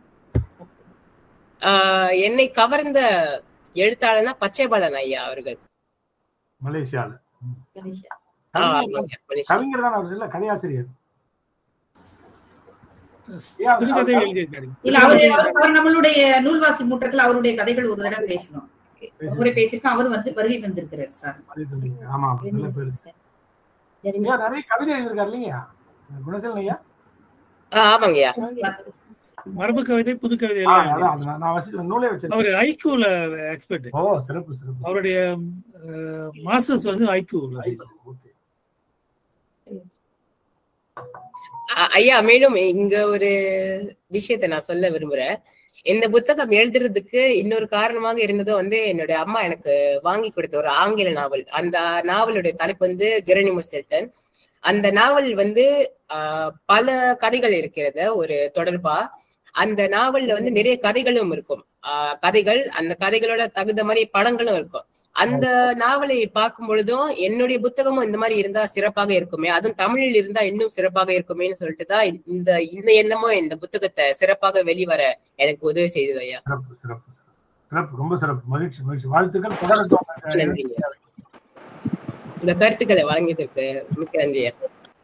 ஆஹ் என்னை கவர்ந்த எழுத்தாளர்னா பச்சைபாலன் ஐயா அவர்கள் மலேசியால ஆஹ் ஆமாங்க மலேசியா. கவிஞர் தான் அவர் இல்ல கதையாசிரியர் சிறுகதை எழுதியிருக்காரு இல்ல அவரு அவர் அவர் நம்மளுடைய நூல்வாசி மூட்டத்துல அவருடைய கதைகள் ஒரு தடவை பேசணும் ஒரு முறை பேசியிருக்கோம் அவர் வந்து வருகை தந்திருக்கிறார் சார் அது சொல்லுங்க. ஆமா நல்ல பேரு ஐயா நிறைய கவிதை எழுதியிருக்காரு இல்லையா குணசேகரன் ஐயா ஆஹ் ஆமாங்கய்யா மரபு கவிதை புது கவிதை ஆ, எல்லாம் அதான், எழுதியிருக்காரு. அதான். நான் வச்சு நூலே வச்சிருக்கேன் அவரு ஐக்கூல எக்ஸ்பர்ட் ஓ சிறப்பு சிறப்பு அவருடைய மாஸ்டர்ஸ் வந்து ஐக்கூல ஓகே அ- ஐயா மேலும் இங்க ஒரு விஷயத்தை நான் சொல்ல விரும்புறேன் இந்த புத்தகம் எழுதுறதுக்கு இன்னொரு காரணமாக இருந்தது வந்து என்னுடைய அம்மா எனக்கு வாங்கி கொடுத்த ஒரு ஆங்கில நாவல் அந்த நாவலுடைய தலைப்பு வந்து ஜெரனிமஸ் டெல்டன் அந்த நாவல் வந்து ஆஹ், பல கதைகள் இருக்கிறது ஒரு தொடர்பா அந்த நாவல்ல வந்து நிறைய கதைகளும் இருக்கும் ஆஹ், கதைகள் அந்த கதைகளோட தகுந்த மாதிரி படங்களும் இருக்கும் அந்த நாவலை பார்க்கும் பொழுதும் என்னுடைய புத்தகமும் இந்த மாதிரி இருந்தா சிறப்பாக இருக்குமே அதுவும் தமிழில் இருந்தா இன்னும் சிறப்பாக இருக்குமேன்னு சொல்லிட்டு தான் இந்த இந்த எண்ணமும் இந்த புத்தகத்தை சிறப்பாக வெளிவர எனக்கு உதவி செய்தது ஐயா சிறப்பு சிறப்பு சிறப்பு ரொம்ப சிறப்பு மகிழ்ச்சி மகிழ்ச்சி வாழ்த்துக்கள் தொடரட்டும் நன்றிங்க இந்த கருத்துக்களை வழங்கியதற்கு மிக்க நன்றி ஐயா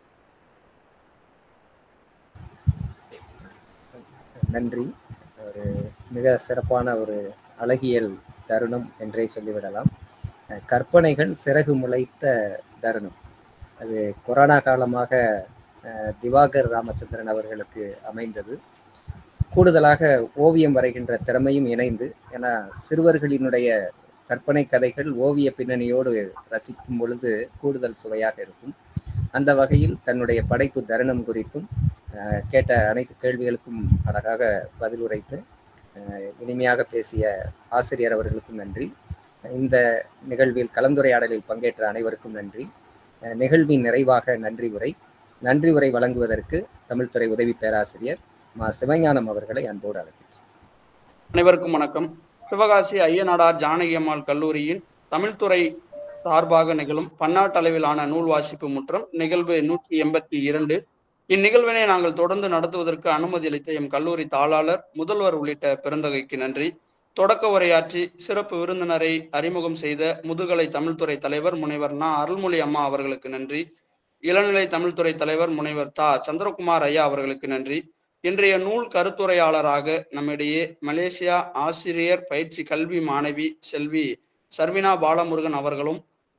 நன்றி ஒரு மிக சிறப்பான ஒரு அழகியல் தருணம் என்றே சொல்லிவிடலாம் அஹ் கற்பனைகள் சிறகு முளைத்த தருணம் அது கொரோனா காலமாக அஹ், திவாகர் ராமச்சந்திரன் அவர்களுக்கு அமைந்தது கூடுதலாக ஓவியம் வரைகின்ற திறமையும் இணைந்து ஏன்னா சிறுவர்களினுடைய கற்பனை கதைகள் ஓவிய பின்னணியோடு ரசிக்கும் பொழுது கூடுதல் சுவையாக இருக்கும் அந்த வகையில் தன்னுடைய படைப்பு தருணம் குறித்தும் அஹ், கேட்ட அனைத்து கேள்விகளுக்கும் அழகாக பதில் உரைத்து அஹ், இனிமையாக பேசிய ஆசிரியர் அவர்களுக்கும் நன்றி இந்த நிகழ்வில் கலந்துரையாடலில் பங்கேற்ற அனைவருக்கும் நன்றி அஹ், நிகழ்வின் நிறைவாக நன்றி உரை நன்றி உரை வழங்குவதற்கு தமிழ்துறை உதவி பேராசிரியர் மா சிவஞானம் அவர்களை அன்போடு அழைக்கின்றேன் அனைவருக்கும் வணக்கம் சிவகாசி ஐயனாடார் ஜானகி அம்மாள் கல்லூரியின் தமிழ்துறை சார்பாக நிகழும் பன்னாட்டு அளவிலான நூல் வாசிப்பு முற்றம் நிகழ்வு நூற்றி எண்பத்தி இரண்டு இந்நிகழ்வினை நாங்கள் தொடர்ந்து நடத்துவதற்கு அனுமதி அளித்த எம் கல்லூரி தாளாளர் முதல்வர் உள்ளிட்ட பெருந்தகைக்கு நன்றி தொடக்க உரையாற்றி சிறப்பு விருந்தினரை அறிமுகம் செய்த முதுகலை தமிழ்துறை தலைவர் முனைவர் நா அருள்மொழி அம்மா அவர்களுக்கு நன்றி இளநிலை தமிழ்துறை தலைவர் முனைவர் தா சந்திரகுமார் ஐயா அவர்களுக்கு நன்றி இன்றைய நூல் கருத்துரையாளராக நம்மிடையே மலேசியா ஆசிரியர் பயிற்சி கல்வி மாணவி செல்வி சர்வினா பாலமுருகன் அவர்களும்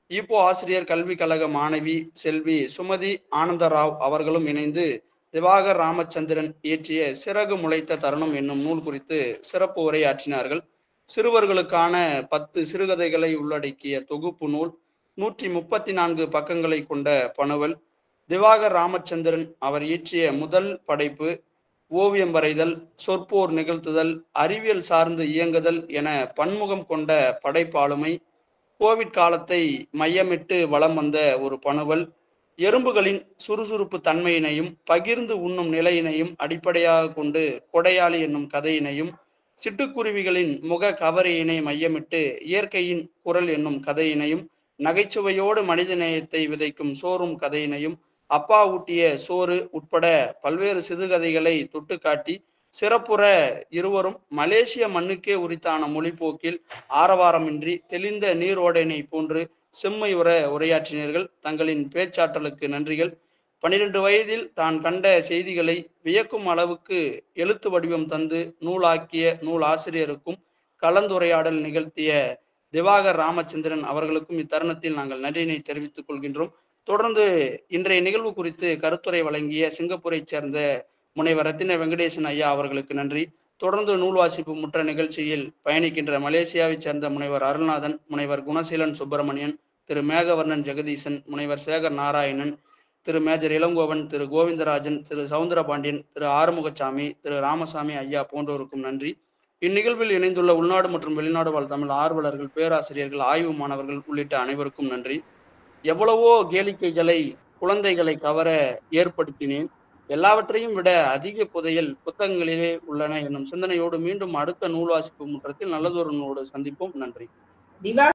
ஈப்போ ஆசிரியர் கல்விக் கழக மாணவி செல்வி சுமதி ஆனந்தராவ் அவர்களும் இணைந்து திவாகர் ராமச்சந்திரன் இயற்றிய சிறகு முளைத்த தருணம் என்னும் நூல் குறித்து சிறப்பு உரையாற்றினார்கள் சிறுவர்களுக்கான பத்து சிறுகதைகளை உள்ளடக்கிய தொகுப்பு நூல் நூற்றி முப்பத்தி நான்கு பக்கங்களை கொண்ட பணுவல் திவாகர் ராமச்சந்திரன் அவர் இயற்றிய முதல் படைப்பு ஓவியம் வரைதல் சொற்போர் நிகழ்த்துதல் அறிவியல் சார்ந்து இயங்குதல் என பன்முகம் கொண்ட படைப்பாளுமை கோவிட் காலத்தை மையமிட்டு வலம் வந்த ஒரு பணுவல் எறும்புகளின் சுறுசுறுப்பு தன்மையினையும் பகிர்ந்து உண்ணும் நிலையினையும் அடிப்படையாக கொண்டு கொடையாளி என்னும் கதையினையும் சிட்டுக்குருவிகளின் முக கவரையினை மையமிட்டு இயற்கையின் குரல் என்னும் கதையினையும் நகைச்சுவையோடு மனிதநேயத்தை விதைக்கும் சோறும் கதையினையும் அப்பா ஊட்டிய சோறு உட்பட பல்வேறு சிறுகதைகளை தொட்டு காட்டி சிறப்புற இருவரும் மலேசிய மண்ணுக்கே உரித்தான மொழிப்போக்கில் ஆரவாரமின்றி தெளிந்த நீரோடையினை போன்று செம்மை உர உரையாற்றினீர்கள் தங்களின் பேச்சாற்றலுக்கு நன்றிகள் பனிரெண்டு வயதில் தான் கண்ட செய்திகளை வியக்கும் அளவுக்கு எழுத்து வடிவம் தந்து நூலாக்கிய நூல் ஆசிரியருக்கும் கலந்துரையாடல் நிகழ்த்திய திவாகர் ராமச்சந்திரன் அவர்களுக்கும் இத்தருணத்தில் நாங்கள் நன்றியினை தெரிவித்துக் கொள்கின்றோம் தொடர்ந்து இன்றைய நிகழ்வு குறித்து கருத்துரை வழங்கிய சிங்கப்பூரைச் சேர்ந்த முனைவர் ரத்தின வெங்கடேசன் ஐயா அவர்களுக்கு நன்றி தொடர்ந்து நூல் வாசிப்பு முற்ற நிகழ்ச்சியில் பயணிக்கின்ற மலேசியாவைச் சேர்ந்த முனைவர் அருள்நாதன் முனைவர் குணசீலன் சுப்பிரமணியன் திரு மேகவர்ணன் ஜெகதீசன் முனைவர் சேகர் நாராயணன் திரு மேஜர் இளங்கோவன் திரு கோவிந்தராஜன் திரு சவுந்தரபாண்டியன் திரு ஆறுமுகசாமி திரு ராமசாமி ஐயா போன்றோருக்கும் நன்றி இந்நிகழ்வில் இணைந்துள்ள உள்நாடு மற்றும் வெளிநாடு வாழ் தமிழ் ஆர்வலர்கள் பேராசிரியர்கள் ஆய்வு மாணவர்கள் உள்ளிட்ட அனைவருக்கும் நன்றி எவ்வளவோ கேளிக்கைகளை குழந்தைகளை கவர ஏற்படுத்தினேன் எல்லாவற்றையும் விட அதிக புதையல் புத்தகங்களிலே உள்ளன என்னும் சிந்தனையோடு மீண்டும் அடுத்த நூல் வாசிப்பு முற்றத்தில் நல்லதொரு நூலோடு சந்திப்போம் நன்றி திவா